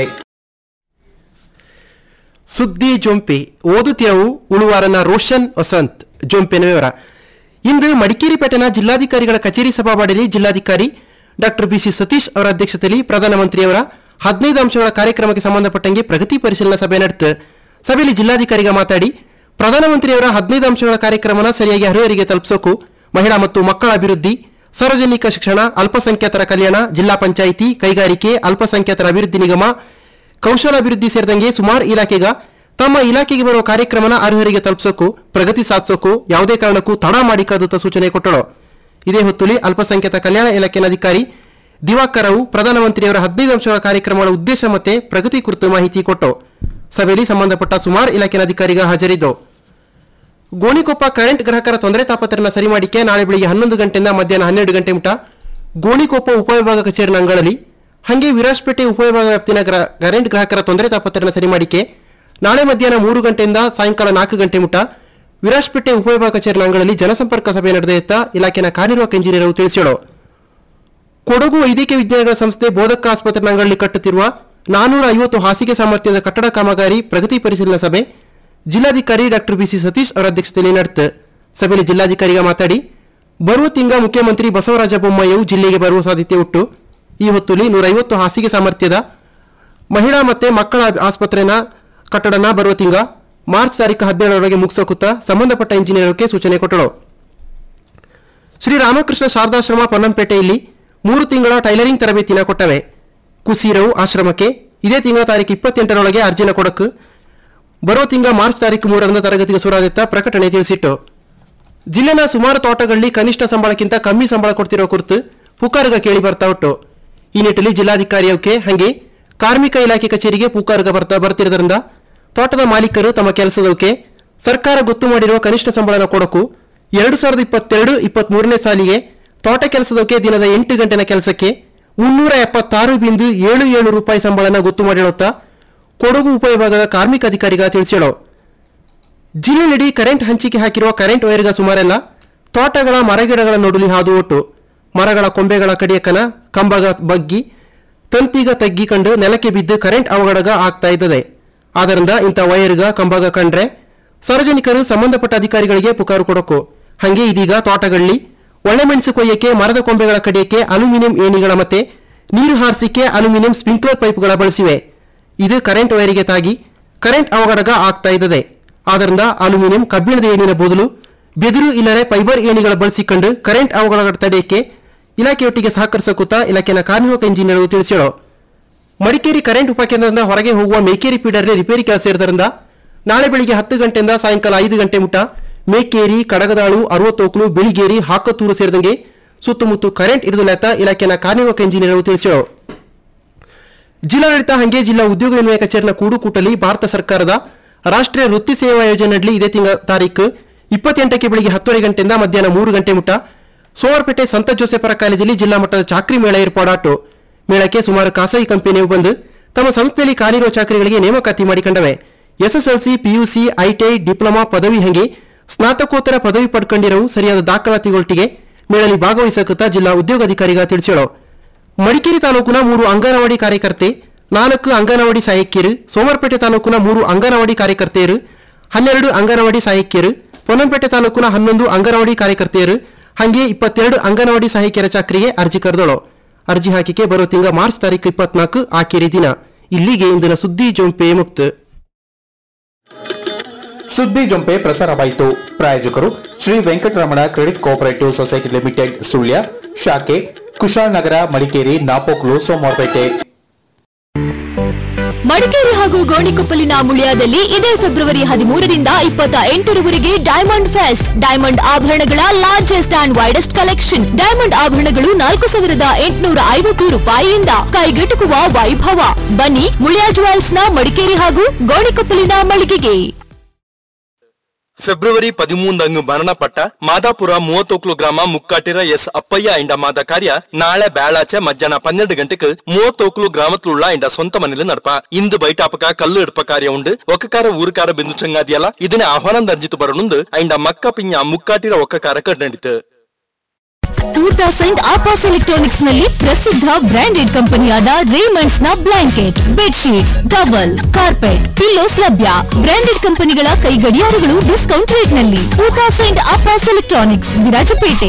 O: ಸುದ್ದಿ ಜೊಂಪೆ ಓದುತ್ತಿರವು ಉಳುವಾರನ ರೋಷನ್ ವಸಂತ್ ಜೊಂಪೆನ ವಿವರ ಇಂದು ಮಡಿಕೇರಿ ಪಟ್ಟಣ ಜಿಲ್ಲಾಧಿಕಾರಿಗಳ ಕಚೇರಿ ಸಭಾವಾಡಿಯಲ್ಲಿ ಜಿಲ್ಲಾಧಿಕಾರಿ ಡಾಕ್ಟರ್ ಬಿಸಿ ಸತೀಶ್ ಅವರ ಅಧ್ಯಕ್ಷತೆಯಲ್ಲಿ ಪ್ರಧಾನಮಂತ್ರಿಯವರ ಹದಿನೈದು ಅಂಶಗಳ ಕಾರ್ಯಕ್ರಮಕ್ಕೆ ಸಂಬಂಧಪಟ್ಟಂಗೆ ಪ್ರಗತಿ ಪರಿಶೀಲನಾ ಸಭೆ ನಡೆತು ಸಭೆಯಲ್ಲಿ ಜಿಲ್ಲಾಧಿಕಾರಿಗ ಮಾತಾಡಿ ಪ್ರಧಾನಮಂತ್ರಿಯವರ ಹದಿನೈದು ಅಂಶಗಳ ಕಾರ್ಯಕ್ರಮನ ಸರಿಯಾಗಿ ಅರ್ಹರಿಗೆ ತಲುಪಿಸೋಕು ಮಹಿಳಾ ಮತ್ತು ಮಕ್ಕಳ ಅಭಿವೃದ್ಧಿ ಸಾರ್ವಜನಿಕ ಶಿಕ್ಷಣ ಅಲ್ಪಸಂಖ್ಯಾತರ ಕಲ್ಯಾಣ ಜಿಲ್ಲಾ ಪಂಚಾಯಿತಿ ಕೈಗಾರಿಕೆ ಅಲ್ಪಸಂಖ್ಯಾತರ ಅಭಿವೃದ್ಧಿ ನಿಗಮ ಕೌಶಲಾಭಿವೃದ್ಧಿ ಸೇರಿದಂಗೆ ಸುಮಾರು ಇಲಾಖೆಗ ತಮ್ಮ ಇಲಾಖೆಗೆ ಬರುವ ಕಾರ್ಯಕ್ರಮನ ಅರ್ಹರಿಗೆ ತಲುಪಿಸೋಕು ಪ್ರಗತಿ ಸಾಧಿಸೋಕು ಯಾವುದೇ ಕಾರಣಕ್ಕೂ ತಡ ಮಾಡಿಕಾದಂತ ಸೂಚನೆ ಕೊಟ್ಟಳು ಇದೇ ಹೊತ್ತುಲಿ ಅಲ್ಪಸಂಖ್ಯಾತ ಕಲ್ಯಾಣ ಇಲಾಖೆಯ ಅಧಿಕಾರಿ ದಿವಾಕರ್ ರಾವ್ ಪ್ರಧಾನಮಂತ್ರಿಯವರ ಹದಿನೈದು ಅಂಶಗಳ ಕಾರ್ಯಕ್ರಮಗಳ ಉದ್ದೇಶ ಮತ್ತೆ ಪ್ರಗತಿ ಕುರಿತು ಮಾಹಿತಿ ಕೊಟ್ಟು ಸಭೆಯಲ್ಲಿ ಸಂಬಂಧಪಟ್ಟ ಸುಮಾರು ಇಲಾಖೆಯ ಅಧಿಕಾರಿಗ ಹಾಜರಿದ್ದು ಗೋಣಿಕೊಪ್ಪ ಕರೆಂಟ್ ಗ್ರಾಹಕರ ತೊಂದರೆ ತಾಪತ್ರನ ಸರಿ ಮಾಡಿಕೆ ನಾಳೆ ಬೆಳಿಗ್ಗೆ ಹನ್ನೊಂದು ಗಂಟೆಯಿಂದ ಮಧ್ಯಾಹ್ನ ಹನ್ನೆರಡು ಗಂಟೆ ಮುಟ ಗೋಣಿಕೊಪ್ಪ ಉಪವಿಭಾಗ ಕಚೇರಿನ ಅಂಗಳದಲ್ಲಿ ಹಾಗೆ ವಿರಾಜ್ಪೇಟೆ ಉಪವಿಭಾಗ ವ್ಯಾಪ್ತಿನ ಗ್ರ- ಕರೆಂಟ್ ಗ್ರಾಹಕರ ತೊಂದರೆ ತಾಪತ್ರನ ಸರಿ ಮಾಡಿಕೆ ನಾಳೆ ಮಧ್ಯಾಹ್ನ ಮೂರು ಗಂಟೆಯಿಂದ ಸಾಯಂಕಾಲ ನಾಲ್ಕು ಗಂಟೆ ಮುಟ ವಿರಾಜ್ಪೇಟೆ ಉಪವಿಭಾಗ ಕಚೇರಿನ ಅಂಗಳದಲ್ಲಿ ಜನಸಂಪರ್ಕ ಸಭೆ ನಡೆದೆತ್ತ ಇಲಾಖೆನ ಕಾರ್ಯನಿರ್ವಾಹಕ ಇಂಜಿನಿಯರ್ ತಿಳಿಸಿದರು ಕೊಡಗು ವೈದ್ಯಕೀಯ ವಿಜ್ಞಾನಗಳ ಸಂಸ್ಥೆ ಬೋಧಕ ಆಸ್ಪತ್ರೆ ಅಂಗಳಲ್ಲಿ ಕಟ್ಟುತ್ತಿರುವ ನಾನೂರ ಐವತ್ತು ಹಾಸಿಗೆ ಸಾಮರ್ಥ್ಯದ ಕಟ್ಟಡ ಕಾಮಗಾರಿ ಪ್ರಗತಿ ಪರಿಶೀಲನಾ ಸಭೆ ಜಿಲ್ಲಾಧಿಕಾರಿ ಡಾಕ್ಟರ್ ಬಿಸಿ ಸತೀಶ್ ಅವರ ಅಧ್ಯಕ್ಷತೆಯಲ್ಲಿ ನಡೆತು ಸಭೆಯಲ್ಲಿ ಜಿಲ್ಲಾಧಿಕಾರಿಗ ಮಾತಾಡಿ ಬರುವ ತಿಂಗ ಮುಖ್ಯಮಂತ್ರಿ ಬಸವರಾಜ ಬೊಮ್ಮಾಯಿಯು ಜಿಲ್ಲೆಗೆ ಬರುವ ಸಾಧ್ಯತೆ ಉಂಟು ಈ ಹೊತ್ತುಲಿ ನೂರೈವತ್ತು ಹಾಸಿಗೆ ಸಾಮರ್ಥ್ಯದ ಮಹಿಳಾ ಮತ್ತೆ ಮಕ್ಕಳ ಆಸ್ಪತ್ರೆನ ಕಟ್ಟಡನ ಬರುವ ತಿಂಗ ಮಾರ್ಚ್ ತಾರೀಕು ಹದಿನೇಳರವರೆಗೆ ಮುಗಿಸೋಕುತ್ತಾ ಸಂಬಂಧಪಟ್ಟ ಇಂಜಿನಿಯರ್ಗೆ ಸೂಚನೆ ಕೊಟ್ಟಳು ಶ್ರೀ ರಾಮಕೃಷ್ಣ ಶಾರದಾಶ್ರಮ ಪೊನ್ನಂಪೇಟೆಯಲ್ಲಿ ಮೂರು ತಿಂಗಳ ಟೈಲರಿಂಗ್ ತರಬೇತಿನ ಕೊಟ್ಟವೆ ಕುಸೀರವು ಆಶ್ರಮಕ್ಕೆ ಇದೇ ತಿಂಗಳ ತಾರೀಕು ಇಪ್ಪತ್ತೆಂಟರೊಳಗೆ ಅರ್ಜಿನ ಕೊಡಕ್ಕೆ ಬರೋ ತಿಂಗಳ ಮಾರ್ಚ್ ತಾರೀಕು ಮೂರರಿಂದ ತರಗತಿಗೆ ಸುರಾದೆತ್ತ ಪ್ರಕಟಣೆ ತಿಳಿಸಿಟ್ಟು ಜಿಲ್ಲೆನ ಸುಮಾರು ತೋಟಗಳಲ್ಲಿ ಕನಿಷ್ಠ ಸಂಬಳಕ್ಕಿಂತ ಕಮ್ಮಿ ಸಂಬಳ ಕೊಡ್ತಿರೋ ಕುರಿತು ಪುಕಾರ್ಗ ಕೇಳಿ ಬರ್ತಾ ಉಂಟು ಈ ನಿಟ್ಟಿನಲ್ಲಿ ಜಿಲ್ಲಾಧಿಕಾರಿಯವಕ್ಕೆ ಹಾಗೆ ಕಾರ್ಮಿಕ ಇಲಾಖೆ ಕಚೇರಿಗೆ ಪುಕಾರ್ಗ ಬರ್ತಾ ಬರ್ತಿರೋದ್ರಿಂದ ತೋಟದ ಮಾಲೀಕರು ತಮ್ಮ ಕೆಲಸದವಕ್ಕೆ ಸರ್ಕಾರ ಗೊತ್ತು ಮಾಡಿರುವ ಕನಿಷ್ಠ ಸಂಬಳನ ಕೊಡಕು ಎರಡು ಸಾವಿರದ ಇಪ್ಪತ್ತೆರಡು ಇಪ್ಪತ್ತ್ ಮೂರನೇ ಸಾಲಿಗೆ ತೋಟ ಕೆಲಸದವಕ್ಕೆ ದಿನದ ಎಂಟು ಗಂಟೆನ ಕೆಲಸಕ್ಕೆ ಮುನ್ನೂರ ಎಪ್ಪತ್ತಾರು ಬಿಂದು ಏಳು ಏಳು ರೂಪಾಯಿ ಸಂಬಳನ ಗೊತ್ತು ಮಾಡಿರುತ್ತಾ ಕೊಡಗು ಉಪವಿಭಾಗದ ಕಾರ್ಮಿಕ ಅಧಿಕಾರಿಗ ತಿಳಿಸಿಳು ಜಿಲ್ಲೆಯಲ್ಲಿ ಕರೆಂಟ್ ಹಂಚಿಕೆ ಹಾಕಿರುವ ಕರೆಂಟ್ ವೈರ್ಗ ಸುಮಾರೆಲ್ಲ ತೋಟಗಳ ಮರಗಿಡಗಳ ನಡುಲಿ ಹಾದು ಒಟ್ಟು ಮರಗಳ ಕೊಂಬೆಗಳ ಕಡಿಯಕನ ಕಂಬಗ ಬಗ್ಗಿ ತಂತಿಗ ತಗ್ಗಿಕೊಂಡು ನೆಲಕ್ಕೆ ಬಿದ್ದು ಕರೆಂಟ್ ಅವಘಡಗ ಆಗ್ತಾ ಇದ್ದದೆ ಆದ್ದರಿಂದ ಇಂಥ ವೈರ್ಗ ಕಂಬಗ ಕಂಡ್ರೆ ಸಾರ್ವಜನಿಕರು ಸಂಬಂಧಪಟ್ಟ ಅಧಿಕಾರಿಗಳಿಗೆ ಪುಕಾರು ಕೊಡಕು ಹಂಗೆ ಇದೀಗ ತೋಟಗಳಲ್ಲಿ ಒಳ್ಳೆಮೆಣಸು ಕೊಯ್ಯಕ್ಕೆ ಮರದ ಕೊಂಬೆಗಳ ಕಡಿಯಕ್ಕೆ ಅಲ್ಯೂಮಿನಿಯಂ ಏಣಿಗಳ ಮತ್ತೆ ನೀರು ಹಾರಿಸಿಕೆ ಅಲ್ಯೂಮಿನಿಯಂ ಸ್ಪ್ರಿಂಕ್ಲರ್ ಪೈಪ್ಗಳ ಬಳಸಿವೆ ಇದು ಕರೆಂಟ್ ವೈರಿಗೆ ತಾಗಿ ಕರೆಂಟ್ ಅವಘಡಗ ಆಗ್ತಾ ಇದ್ದದೆ ಆದ್ದರಿಂದ ಅಲ್ಯೂಮಿನಿಯಂ ಕಬ್ಬಿಣದ ಏಣಿನ ಬದಲು ಬೆದರು ಇಲ್ಲರೆ ಫೈಬರ್ ಏಣಿಗಳ ಬಳಸಿಕೊಂಡು ಕರೆಂಟ್ ಅವಘಡ ತಡೆಯಕ್ಕೆ ಇಲಾಖೆಯೊಟ್ಟಿಗೆ ಸಹಕರಿಸಕುತ್ತಾ ಇಲಾಖೆನ ಕಾರ್ಮಿಕ ಇಂಜಿನಿಯರ್ ತಿಳಿಸಿಳು ಮಡಿಕೇರಿ ಕರೆಂಟ್ ಉಪಕೇಂದ್ರದಿಂದ ಹೊರಗೆ ಹೋಗುವ ಮೇಕೇರಿ ಫೀಡರ್ಗೆ ರಿಪೇರಿ ಕೆಲಸ ಇರೋದ್ರಿಂದ ನಾಳೆ ಬೆಳಿಗ್ಗೆ ಹತ್ತು ಗಂಟೆಯಿಂದ ಸಾಯಂಕಾಲ ಐದು ಗಂಟೆ ಮುಟ ಮೇಕೇರಿ ಕಡಗದಾಳು ಅರವತ್ತೋಕ್ಲು ಬಿಳಿಗೇರಿ ಹಾಕತ್ತೂರು ಸೇರಿದಂಗೆ ಸುತ್ತಮುತ್ತ ಕರೆಂಟ್ ಇರುವುದಿಲ್ಲ ಇಲಾಖೆನ ಕಾರ್ಮಿಕ ಇಂಜಿನಿಯರ್ ತಿಳಿಸಿಳು ಜಿಲ್ಲಾಡಳಿತ ಹಂಗೆ ಜಿಲ್ಲಾ ಉದ್ಯೋಗ ವಿನಿಮಯ ಕಚೇರಿನ ಕೂಡುಕೂಟಲಿ ಭಾರತ ಸರ್ಕಾರದ ರಾಷ್ಟ್ರೀಯ ವೃತ್ತಿ ಸೇವಾ ಯೋಜನೆಯಲ್ಲಿ ಇದೇ ತಿಂಗಳ ತಾರೀಕು ಇಪ್ಪತ್ತೆಂಟಕ್ಕೆ ಬೆಳಿಗ್ಗೆ ಹತ್ತುವರೆ ಗಂಟೆಯಿಂದ ಮಧ್ಯಾಹ್ನ ಮೂರು ಗಂಟೆ ಮುಟ ಸೋಮವಾರಪೇಟೆ ಸಂತ ಜೋಸೆಫರ ಕಾಲೇಜಲ್ಲಿ ಜಿಲ್ಲಾ ಮಟ್ಟದ ಚಾಕ್ರಿ ಮೇಳ ಏರ್ಪಾಡಾಟು ಮೇಳಕ್ಕೆ ಸುಮಾರು ಖಾಸಗಿ ಕಂಪನಿಯು ಬಂದು ತಮ್ಮ ಸಂಸ್ಥೆಯಲ್ಲಿ ಖಾಲಿರುವ ಚಾಕರಿಗಳಿಗೆ ನೇಮಕಾತಿ ಮಾಡಿಕೊಂಡವೆ ಎಸ್ಎಸ್ಎಲ್ಸಿ ಪಿಯುಸಿ ಐಟಿಐ ಡಿಪ್ಲೊಮಾ ಪದವಿ ಹಂಗೆ ಸ್ನಾತಕೋತ್ತರ ಪದವಿ ಪಡ್ಕೊಂಡಿರವು ಸರಿಯಾದ ದಾಖಲಾತಿಗಳೊಟ್ಟಿಗೆ ಮೇಳಲ್ಲಿ ಭಾಗವಹಿಸಕುತ್ತಾ ಜಿಲ್ಲಾ ಉದ್ಯೋಗಾಧಿಕಾರಿಗ ತಿಳಿಸಿಳು ಮಡಿಕೇರಿ ತಾಲೂಕಿನ ಮೂರು ಅಂಗನವಾಡಿ ಕಾರ್ಯಕರ್ತೆ ನಾಲ್ಕು ಅಂಗನವಾಡಿ ಸಹಾಯಕಿಯರು ಸೋಮವಾರಪೇಟೆ ತಾಲೂಕಿನ ಮೂರು ಅಂಗನವಾಡಿ ಕಾರ್ಯಕರ್ತೆಯರು ಹನ್ನೆರಡು ಅಂಗನವಾಡಿ ಸಹಾಯಕಿಯರು ಪೊನ್ನಂಪೇಟೆ ತಾಲೂಕಿನ ಹನ್ನೊಂದು ಅಂಗನವಾಡಿ ಕಾರ್ಯಕರ್ತೆಯರು ಹಾಗೆ ಇಪ್ಪತ್ತೆರಡು ಅಂಗನವಾಡಿ ಸಹಾಯಕಿಯರ ಚಾಕರಿಗೆ ಅರ್ಜಿ ಕರೆದಳು ಅರ್ಜಿ ಹಾಕಿಕೆ ಬರೋ ತಿಂಗಳ ಮಾರ್ಚ್ ತಾರೀಕು ಇಪ್ಪತ್ನಾಲ್ಕು ಆಖೇರಿ ದಿನ ಇಲ್ಲಿಗೆ ಇಂದಿನ ಸುದ್ದಿ ಜೊಂಪೆ ಮುಕ್ತ
N: ಸುದ್ದಿ ಜೊಂಪೆ ಪ್ರಸಾರವಾಯಿತು ಪ್ರಾಯೋಜಕರು Shri Venkataramana credit cooperative society limited Sullia ಶಾಖೆ ಕುಶಾಲನಗರ ಮಡಿಕೇರಿ ನಾಪೋಕ್ಲು ಸೋಮವಾರಪೇಟೆ
P: ಮಡಿಕೇರಿ ಹಾಗೂ ಗೋಣಿಕೊಪ್ಪಲಿನ ಮುಳಿಯಾದಲ್ಲಿ ಇದೇ ಫೆಬ್ರವರಿ ಹದಿಮೂರರಿಂದ ಇಪ್ಪತ್ತ ಎಂಟರವರೆಗೆ ಡೈಮಂಡ್ ಫೆಸ್ಟ್ ಡೈಮಂಡ್ ಆಭರಣಗಳ largest and widest collection diamond ಆಭರಣಗಳು ನಾಲ್ಕು ಸಾವಿರದ ಎಂಟುನೂರ ಐವತ್ತು ರೂಪಾಯಿಯಿಂದ ಕೈಗೆಟುಕುವ ವೈಭವ ಬನ್ನಿ ಮುಳಿಯಾ ಜುವೆಲ್ಸ್ ನ ಮಡಿಕೇರಿ ಹಾಗೂ ಗೋಣಿಕೊಪ್ಪಲಿನ ಮಳಿಗೆಗೆ
Q: ಫೆಬ್ರವರಿ ಪದಿಮೂಂದಂಗ್ ಮರಣಪಟ್ಟ ಮಾದಾಪುರ ಮೂವತ್ತೊಕ್ಲು ಗ್ರಾಮ ಮುಕ್ಕಾಟಿರ ಎಸ್ ಅಪ್ಪಯ್ಯ ಎಂಡ ಮಾದ ಕಾರ್ಯ ನಾಳೆ ಬೇಳಾಚೆ ಮಧ್ಯಾಹ್ನ ಪನ್ನೆರಡು ಗಂಟೆಗೆ ಮೂವತ್ತೊಕ್ಲು ಗ್ರಾಮತ್ಲುಳ್ಳ ಎಂಡ ಸ್ವಂತ ಮನೇಲಿ ನಡಪ ಇಂದು ಬೈಟಾಪಕ ಕಲ್ಲು ಇಡ್ಪ ಕಾರ್ಯ ಉಂಡು ಒಕ್ಕಕಾರ ಊರುಕಾರ ಬಿಂದು ಚಂಗಾದಿಯಲ್ಲ ಇದನ್ನೇ ಆಹ್ವಾನ ದಂಜಿತು ಬರನುಂದು ಐಂಡ ಮಕ್ಕ ಪಿಂಜ ಮುಕ್ಕಾಟಿರ ಒಕ್ಕಕಾರ ಕಡ್ನಡಿತು
P: ಟೂ ತೌಸಂಡ್ ಆಪಾಸ್ ಎಲೆಕ್ಟ್ರಾನಿಕ್ಸ್ ನಲ್ಲಿ ಪ್ರಸಿದ್ಧ ಬ್ರಾಂಡೆಡ್ ಕಂಪನಿಯಾದ ರೇಮಂಡ್ಸ್ ನ blanket bedsheets towel carpet pillows ಲಭ್ಯ ಬ್ರಾಂಡೆಡ್ ಕಂಪನಿಗಳ ಕೈ ಗಡಿಯಾರಗಳು ಡಿಸ್ಕೌಂಟ್ ರೇಟ್ ನಲ್ಲಿ ಟೂ ತೌಸಂಡ್ ಆಪಾಸ್ ಎಲೆಕ್ಟ್ರಾನಿಕ್ಸ್ ವಿರಾಜಪೇಟೆ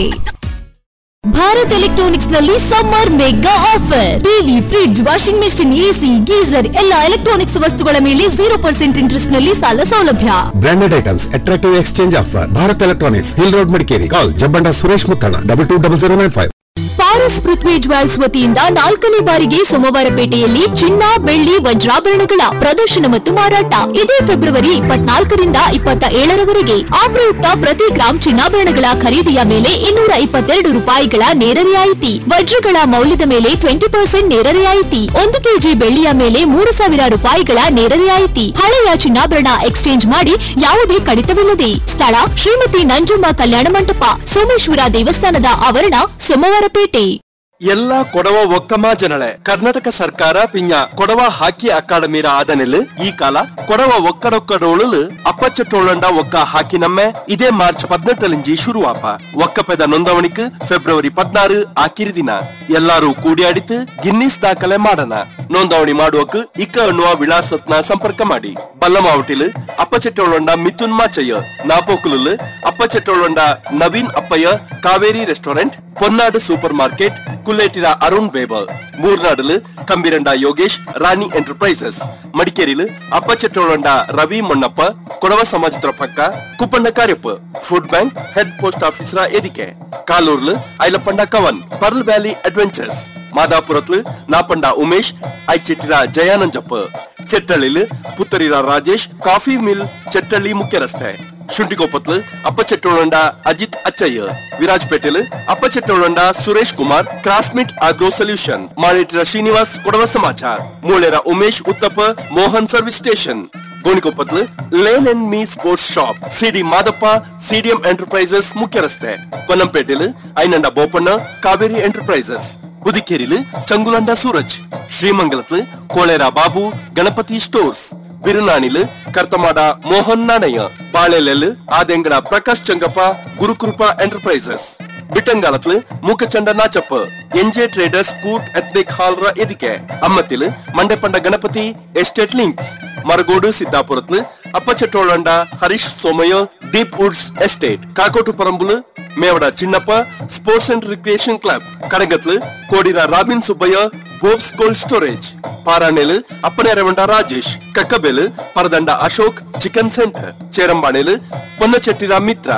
P: ಭಾರತ್ ಎಲೆಕ್ಟ್ರಾನಿಕ್ಸ್ ನಲ್ಲಿ summer mega offer TV fridge washing machine AC geyser ಎಲ್ಲ ಎಲೆಕ್ಟ್ರಾನಿಕ್ಸ್ ವಸ್ತುಗಳ ಮೇಲೆ ಜೀರೋ ಪರ್ಸೆಂಟ್ ಇಂಟ್ರೆಸ್ಟ್ ನಲ್ಲಿ ಸಾಲ ಸೌಲಭ್ಯ
R: branded items attractive exchange offer Bharat electronics hill road Madikeri call Jabbanda Suresh Muthanna double two double zero nine five
P: Paras Prithvi jewels ವತಿಯಿಂದ ನಾಲ್ಕನೇ ಬಾರಿಗೆ ಸೋಮವಾರಪೇಟೆಯಲ್ಲಿ ಚಿನ್ನ ಬೆಳ್ಳಿ ವಜ್ರಾಭರಣಗಳ ಪ್ರದರ್ಶನ ಮತ್ತು ಮಾರಾಟ ಇದೇ ಫೆಬ್ರವರಿ ಇಪ್ಪತ್ನಾಲ್ಕರಿಂದ ಇಪ್ಪತ್ತ ಏಳರವರೆಗೆ ಆ ಪ್ರಯುಕ್ತ ಪ್ರತಿ ಗ್ರಾಂ ಚಿನ್ನಾಭರಣಗಳ ಖರೀದಿಯ ಮೇಲೆ ಇನ್ನೂರ ಇಪ್ಪತ್ತೆರಡು ರೂಪಾಯಿಗಳ ನೇರ ರಿಯಾಯಿತಿ ವಜ್ರಗಳ ಮೌಲ್ಯದ ಮೇಲೆ ಟ್ವೆಂಟಿ ಪರ್ಸೆಂಟ್ ನೇರ ರಿಯಾಯಿತಿ ಒಂದು ಕೆಜಿ ಬೆಳ್ಳಿಯ ಮೇಲೆ ಮೂರು ಸಾವಿರ ರೂಪಾಯಿಗಳ ನೇರ ರಿಯಾಯಿತಿ ಹಳೆಯ ಚಿನ್ನಾಭರಣ ಎಕ್ಸ್ಚೇಂಜ್ ಮಾಡಿ ಯಾವುದೇ ಕಡಿತವಿಲ್ಲದೆ ಸ್ಥಳ ಶ್ರೀಮತಿ ನಂಜಮ್ಮ ಕಲ್ಯಾಣ ಮಂಟಪ ಸೋಮೇಶ್ವರ ದೇವಸ್ಥಾನದ ಆವರಣ ಸೋಮವಾರಪೇಟೆ
Q: ಎಲ್ಲಾ ಕೊಡವ ಒಕ್ಕಮ ಜನಳೆ ಕರ್ನಾಟಕ ಸರ್ಕಾರ ಪಿಂಜ ಕೊಡವ ಹಾಕಿ ಅಕಾಡೆಮಿರ ಆದನೆಲ್ ಈ ಕಾಲ ಕೊಡವ ಒಕ್ಕಡೊಕ್ಕಡೋಳು ಅಪ್ಪಚ್ಚಟ್ಟೋಳಂಡ ಒಕ್ಕ ಹಾಕಿ ನಮ್ಮೆ ಇದೇ ಮಾರ್ಚ್ ಪದ್ನೆಟ್ಟಲಿಂಜಿ ಶುರುವಾಪ ಒಕ್ಕಪೆದ ನೋಂದವಣಿಕ್ ಫೆಬ್ರವರಿ ಪದ್ನಾರು ಆಕಿರಿ ದಿನ ಎಲ್ಲಾರು ಕೂಡಿಯಾಡಿತು ಗಿನ್ನಿಸ್ ದಾಖಲೆ ಮಾಡಣ ನೋಂದವಣಿ ಮಾಡುವಕ್ ಇಕ್ಕ ಅನ್ನುವ ವಿಳಾಸತ್ನ ಸಂಪರ್ಕ ಮಾಡಿ ಬಲ್ಲಮಾವಟಿಲ್ ಅಪ್ಪಚೆಟ್ಟೋಳಂಡ ಮಿಥುನ್ ಮಾಚಯ್ಯ ನಾಪೋಕುಲು ಅಪ್ಪಚೆಟ್ಟೋಳಂಡ ನವೀನ್ ಅಪ್ಪಯ್ಯ ಕಾವೇರಿ ರೆಸ್ಟೋರೆಂಟ್ பொன்னாடு சூப்பர் மார்க்கெட் குல்லேட்டிரா அருண் பேபர் ಮೂರ್ನಾಡಲ್ ಕಂಬಿರಂಡ ಯೋಗೇಶ್ ರಾಣಿ ಎಂಟರ್ಪ್ರೈಸಸ್ ಮಡಿಕೇರಿಲ್ ಅಪ್ಪಚೆಟ್ಟೋಳಂಡ ರವಿ ಮೊನ್ನಪ್ಪ ಕೊಡವ ಸಮಾಜದ ಪಕ್ಕ Kuppanna Kariappa food bank head post ಆಫೀಸರ ಎದಿಕೆ ಕಾಲೂರ್ಲ್ Ailappanda Kavan pearl valley adventures ಮಾದಾಪುರತ್ಲ್ ನಾಪಂಡ ಉಮೇಶ್ ಐಚೆಟ್ಟಿರ ಜಯಾನಂಜಪ್ಪ ಚೆಟ್ಟಳ್ಳಿಲ್ ಪುತ್ತರಿರ ರಾಜೇಶ್ ಕಾಫಿ ಮಿಲ್ ಚೆಟ್ಟಳ್ಳಿ ಮುಖ್ಯ ರಸ್ತೆ ಶುಂಠಿಗೊಪ್ಪತ್ಲ್ ಅಪ್ಪಚೆಟ್ಟೋಳಂಡ ಅಜಿತ್ ಅಚ್ಚಯ್ಯ ವಿರಾಜ್ಪೇಟೆಲ್ ಅಪ್ಪಚೆಟ್ಟೋಳಂಡ ಸುರೇಶ್ ಕುಮಾರ್ ಕ್ರಾಸ್ಮಿಟ್ ಆಗ್ರೋ ಸೊಲ್ಯೂಷನ್ ಮಾಳೇಟಿರ ಶ್ರೀನಿವಾಸ್ ಕೊಡವ ಸಮಾಚಾರ ಮೂಳೆರ ಉಮೇಶ್ ಉತ್ತಪ್ಪ ಮೋಹನ್ ಸರ್ವಿಸ್ ಸ್ಟೇಷನ್ ಗೋಣಿಕೊಪ್ಪತ್ಲ್ lane and me sports shop CD Madappa CDM enterprises ಮುಖ್ಯ ರಸ್ತೆ ಪೊನ್ನಂಪೇಟೆಲ್ ಐನಂಡ ಬೋಪಣ್ಣ ಕಾವೇರಿ ಎಂಟರ್ಪ್ರೈಸಸ್ புதுக்கேரியில் சங்குலண்டா சூரஜ் ஸ்ரீமங்கலத்து கோளேரா பாபு கணபதி ஸ்டோர்ஸ் ಬಿರುನಾಣಿಲ್ ಕರ್ತಮಾಡ ಮೋಹನ್ ನಾಣಯ್ಯ ಬಾಳೆಲೆಲ್ ಆದೆಂಗಡ ಪ್ರಕಾಶ್ ಚಂಗಪ್ಪ ಗುರುಕೃಪಾ ಎಂಟರ್ಪ್ರೈಸಸ್ ಬಿಟ್ಟಂಗಾಲತ್ಲ್ Mookachanda Nachappa NJ traders Coorg ethnic hall ರ ಎದಿಕೆ ಅಮ್ಮತ್ತಿಲ್ ಮಂಡೆಪಂಡ ಗಣಪತಿ ಎಸ್ಟೇಟ್ ಲಿಂಕ್ಸ್ ಮರಗೋಡು ಸಿದ್ದಾಪುರತ್ಲ್ Appachettolanda Harish Somaiah deep woods estate ಕಾಕೋಟು ಪರಂಬುಲ್ Mevada Chinnappa sports and recreation club ಕಡಗತ್ಲ್ ಕೋಡಿರ robin Subbaiah Bobs cold storage ಪಾರಾಣೆಲ್ ಅಪ್ಪನೆ ರೆವಂಡ ರಾಜೇಶ್ ಕಕ್ಕಬೆಲ್ ಪರದಂಡ ಅಶೋಕ್ ಚಿಕನ್ ಸೆಂಟರ್ ಚೇರಂಬಾಣೆಲ್ ಪೊನ್ನಚೆಟ್ಟಿರ ಮಿತ್ರ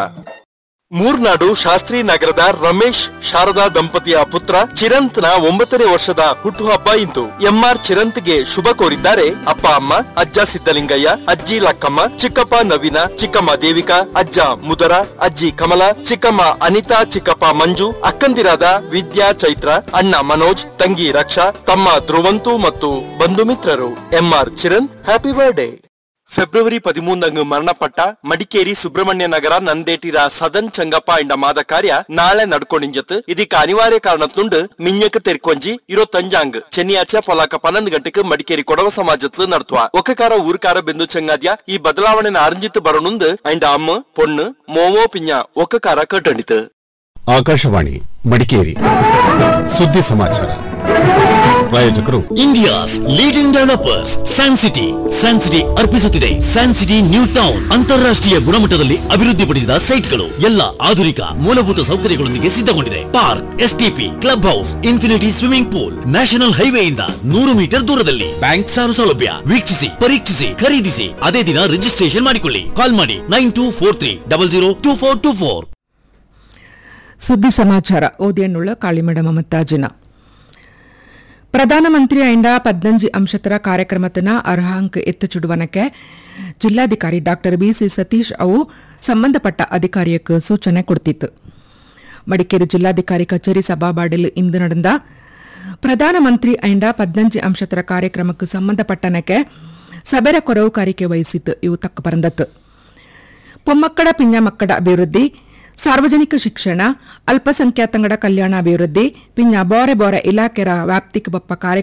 Q: ಮೂರ್ನಾಡು ಶಾಸ್ತ್ರಿ ನಗರದ ರಮೇಶ್ ಶಾರದಾ ದಂಪತಿಯ ಪುತ್ರ ಚಿರಂತ್ನ ಒಂಬತ್ತನೇ ವರ್ಷದ ಹುಟ್ಟುಹಬ್ಬ ಇಂದು ಎಂಆರ್ ಚಿರಂತ್ಗೆ ಶುಭ ಕೋರಿದ್ದಾರೆ ಅಪ್ಪ ಅಮ್ಮ ಅಜ್ಜ ಸಿದ್ದಲಿಂಗಯ್ಯ ಅಜ್ಜಿ ಲಕ್ಕಮ್ಮ ಚಿಕ್ಕಪ್ಪ ನವೀನ ಚಿಕ್ಕಮ್ಮ ದೇವಿಕಾ ಅಜ್ಜ ಮುದರ ಅಜ್ಜಿ ಕಮಲ ಚಿಕ್ಕಮ್ಮ ಅನಿತಾ ಚಿಕ್ಕಪ್ಪ ಮಂಜು ಅಕ್ಕಂದಿರಾದ ವಿದ್ಯಾ ಚೈತ್ರ ಅಣ್ಣ ಮನೋಜ್ ತಂಗಿ ರಕ್ಷಾ ತಮ್ಮ ಧ್ರುವಂತು ಮತ್ತು ಬಂಧು ಮಿತ್ರರು MR Chiran happy birthday February ಪದಿಮೂರಂದು ಮರಣಪಟ್ಟ ಮಡಿಕೇರಿ ಸುಬ್ರಹ್ಮಣ್ಯ ನಗರ ನಂದೇಟಿರ ಸದನ್ ಚಂಗಪ್ಪ ಎಂಡ ಮಾದ ಕಾರ್ಯ ನಾಳೆ ನಡ್ಕೊಂಡಿಂಜತ್ ಇದಕ್ಕೆ ಅನಿವಾರ್ಯ ಕಾರಣತ್ತುಂಡು ಮಿಂಜಕ್ ತೆರ್ಕೊಂಜಿ ಇರೋತ್ತಂಜಾಂಗ್ ಚೆನ್ನಿಯಾಚೆ ಪೊಲಾಕ ಪನ್ನೊಂದು ಗಂಟೆಗೆ ಮಡಿಕೇರಿ ಕೊಡವ ಸಮಾಜತ್ಲು ನಡ್ತುವ ಒಕ್ಕಕಾರ ಊರ್ಕಾರ ಬೆಂದು ಚಂಗಾದ್ಯ ಈ ಬದಲಾವಣೆ ಅರ್ಜಿತ್ ಬರೋನುಂದು ಅಂಡ ಅಮ್ಮ ಪೊಣ್ಣು ಮೋಮೋ ಪಿಂಜ ಒಕ್ಕಕಾರ ಕಟ್ಟಂಡಿತು
R: ಆಕಾಶವಾಣಿ ಮಡಿಕೇರಿ ಸುದ್ದಿ ಸಮಾಚಾರ ಪ್ರಾಯೋಜಕರು
S: India's leading developers Sancity Sancity ಅರ್ಪಿಸುತ್ತಿದೆ ಸ್ಯಾನ್ಸಿಟಿ ನ್ಯೂ ಟೌನ್ ಅಂತಾರಾಷ್ಟ್ರೀಯ ಗುಣಮಟ್ಟದಲ್ಲಿ ಅಭಿವೃದ್ಧಿಪಡಿಸಿದ ಸೈಟ್ಗಳು ಎಲ್ಲ ಆಧುನಿಕ ಮೂಲಭೂತ ಸೌಕರ್ಯಗಳೊಂದಿಗೆ ಸಿದ್ಧಗೊಂಡಿದೆ park STP club house infinity swimming pool national ಹೈವೇಯಿಂದ ನೂರು ಮೀಟರ್ ದೂರದಲ್ಲಿ ಬ್ಯಾಂಕ್ ಸಾಲ ಸೌಲಭ್ಯ ವೀಕ್ಷಿಸಿ ಪರೀಕ್ಷಿಸಿ ಖರೀದಿಸಿ ಅದೇ ದಿನ ರಿಜಿಸ್ಟ್ರೇಷನ್ ಮಾಡಿಕೊಳ್ಳಿ ಕಾಲ್ ಮಾಡಿ nine two four three double zero two four two four
T: ಸುದ್ದಿ ಸಮಾಚಾರ ಓದಿಯನ್ನುಳ್ಳ ಕಾಳಿಮಡ ಮಮತಾಜಿನ ಪ್ರಧಾನಮಂತ್ರಿ ಐಂಡ ಪದ್ನಂಜಿ ಅಂಶತರ ಕಾರ್ಯಕ್ರಮತನ ಅರ್ಹಾಂಕ್ ಎತ್ತುಚುಡುವನಕ್ಕೆ ಜಿಲ್ಲಾಧಿಕಾರಿ ಡಾಕ್ಟರ್ ಬಿಸಿ ಸತೀಶ್ ಅವು ಸಂಬಂಧಪಟ್ಟ ಅಧಿಕಾರಿಯಕ್ಕೆ ಸೂಚನೆ ಕೊಡ್ತಿತ್ತು ಮಡಿಕೇರಿ ಜಿಲ್ಲಾಧಿಕಾರಿ ಕಚೇರಿ ಸಭಾಬಾಡಿಲ್ ಇಂದು ನಡೆದ ಪ್ರಧಾನಮಂತ್ರಿ ಐಂಡ ಪದ್ನಂಜಿ ಅಂಶತರ ಕಾರ್ಯಕ್ರಮಕ್ಕೆ ಸಂಬಂಧಪಟ್ಟನಕ್ಕೆ ಸಬೆರ ಕೊರವುಕಾರಿಕೆ ವಹಿಸಿತ್ತು ಇವು ತಕ್ಕ ಪರಂದತ್ತು ಪೊಮ್ಮಕ್ಕಡ ಪಿಂಜ ಮಕ್ಕಳ ಅಭಿವೃದ್ಧಿ ಸಾರ್ವಜನಿಕ ಶಿಕ್ಷಣ ಅಲ್ಪಸಂಖ್ಯಾತಂಗಡ ಕಲ್ಯಾಣ ಅಭಿವೃದ್ಧಿ ಪಿಂಜ ಬೋರೆ ಬೋರೆ ಇಲಾಖೆರ ವ್ಯಾಪ್ತಿಗೆ ಬಪ್ಪ ಕಾರ್ಯಕ್ರಮ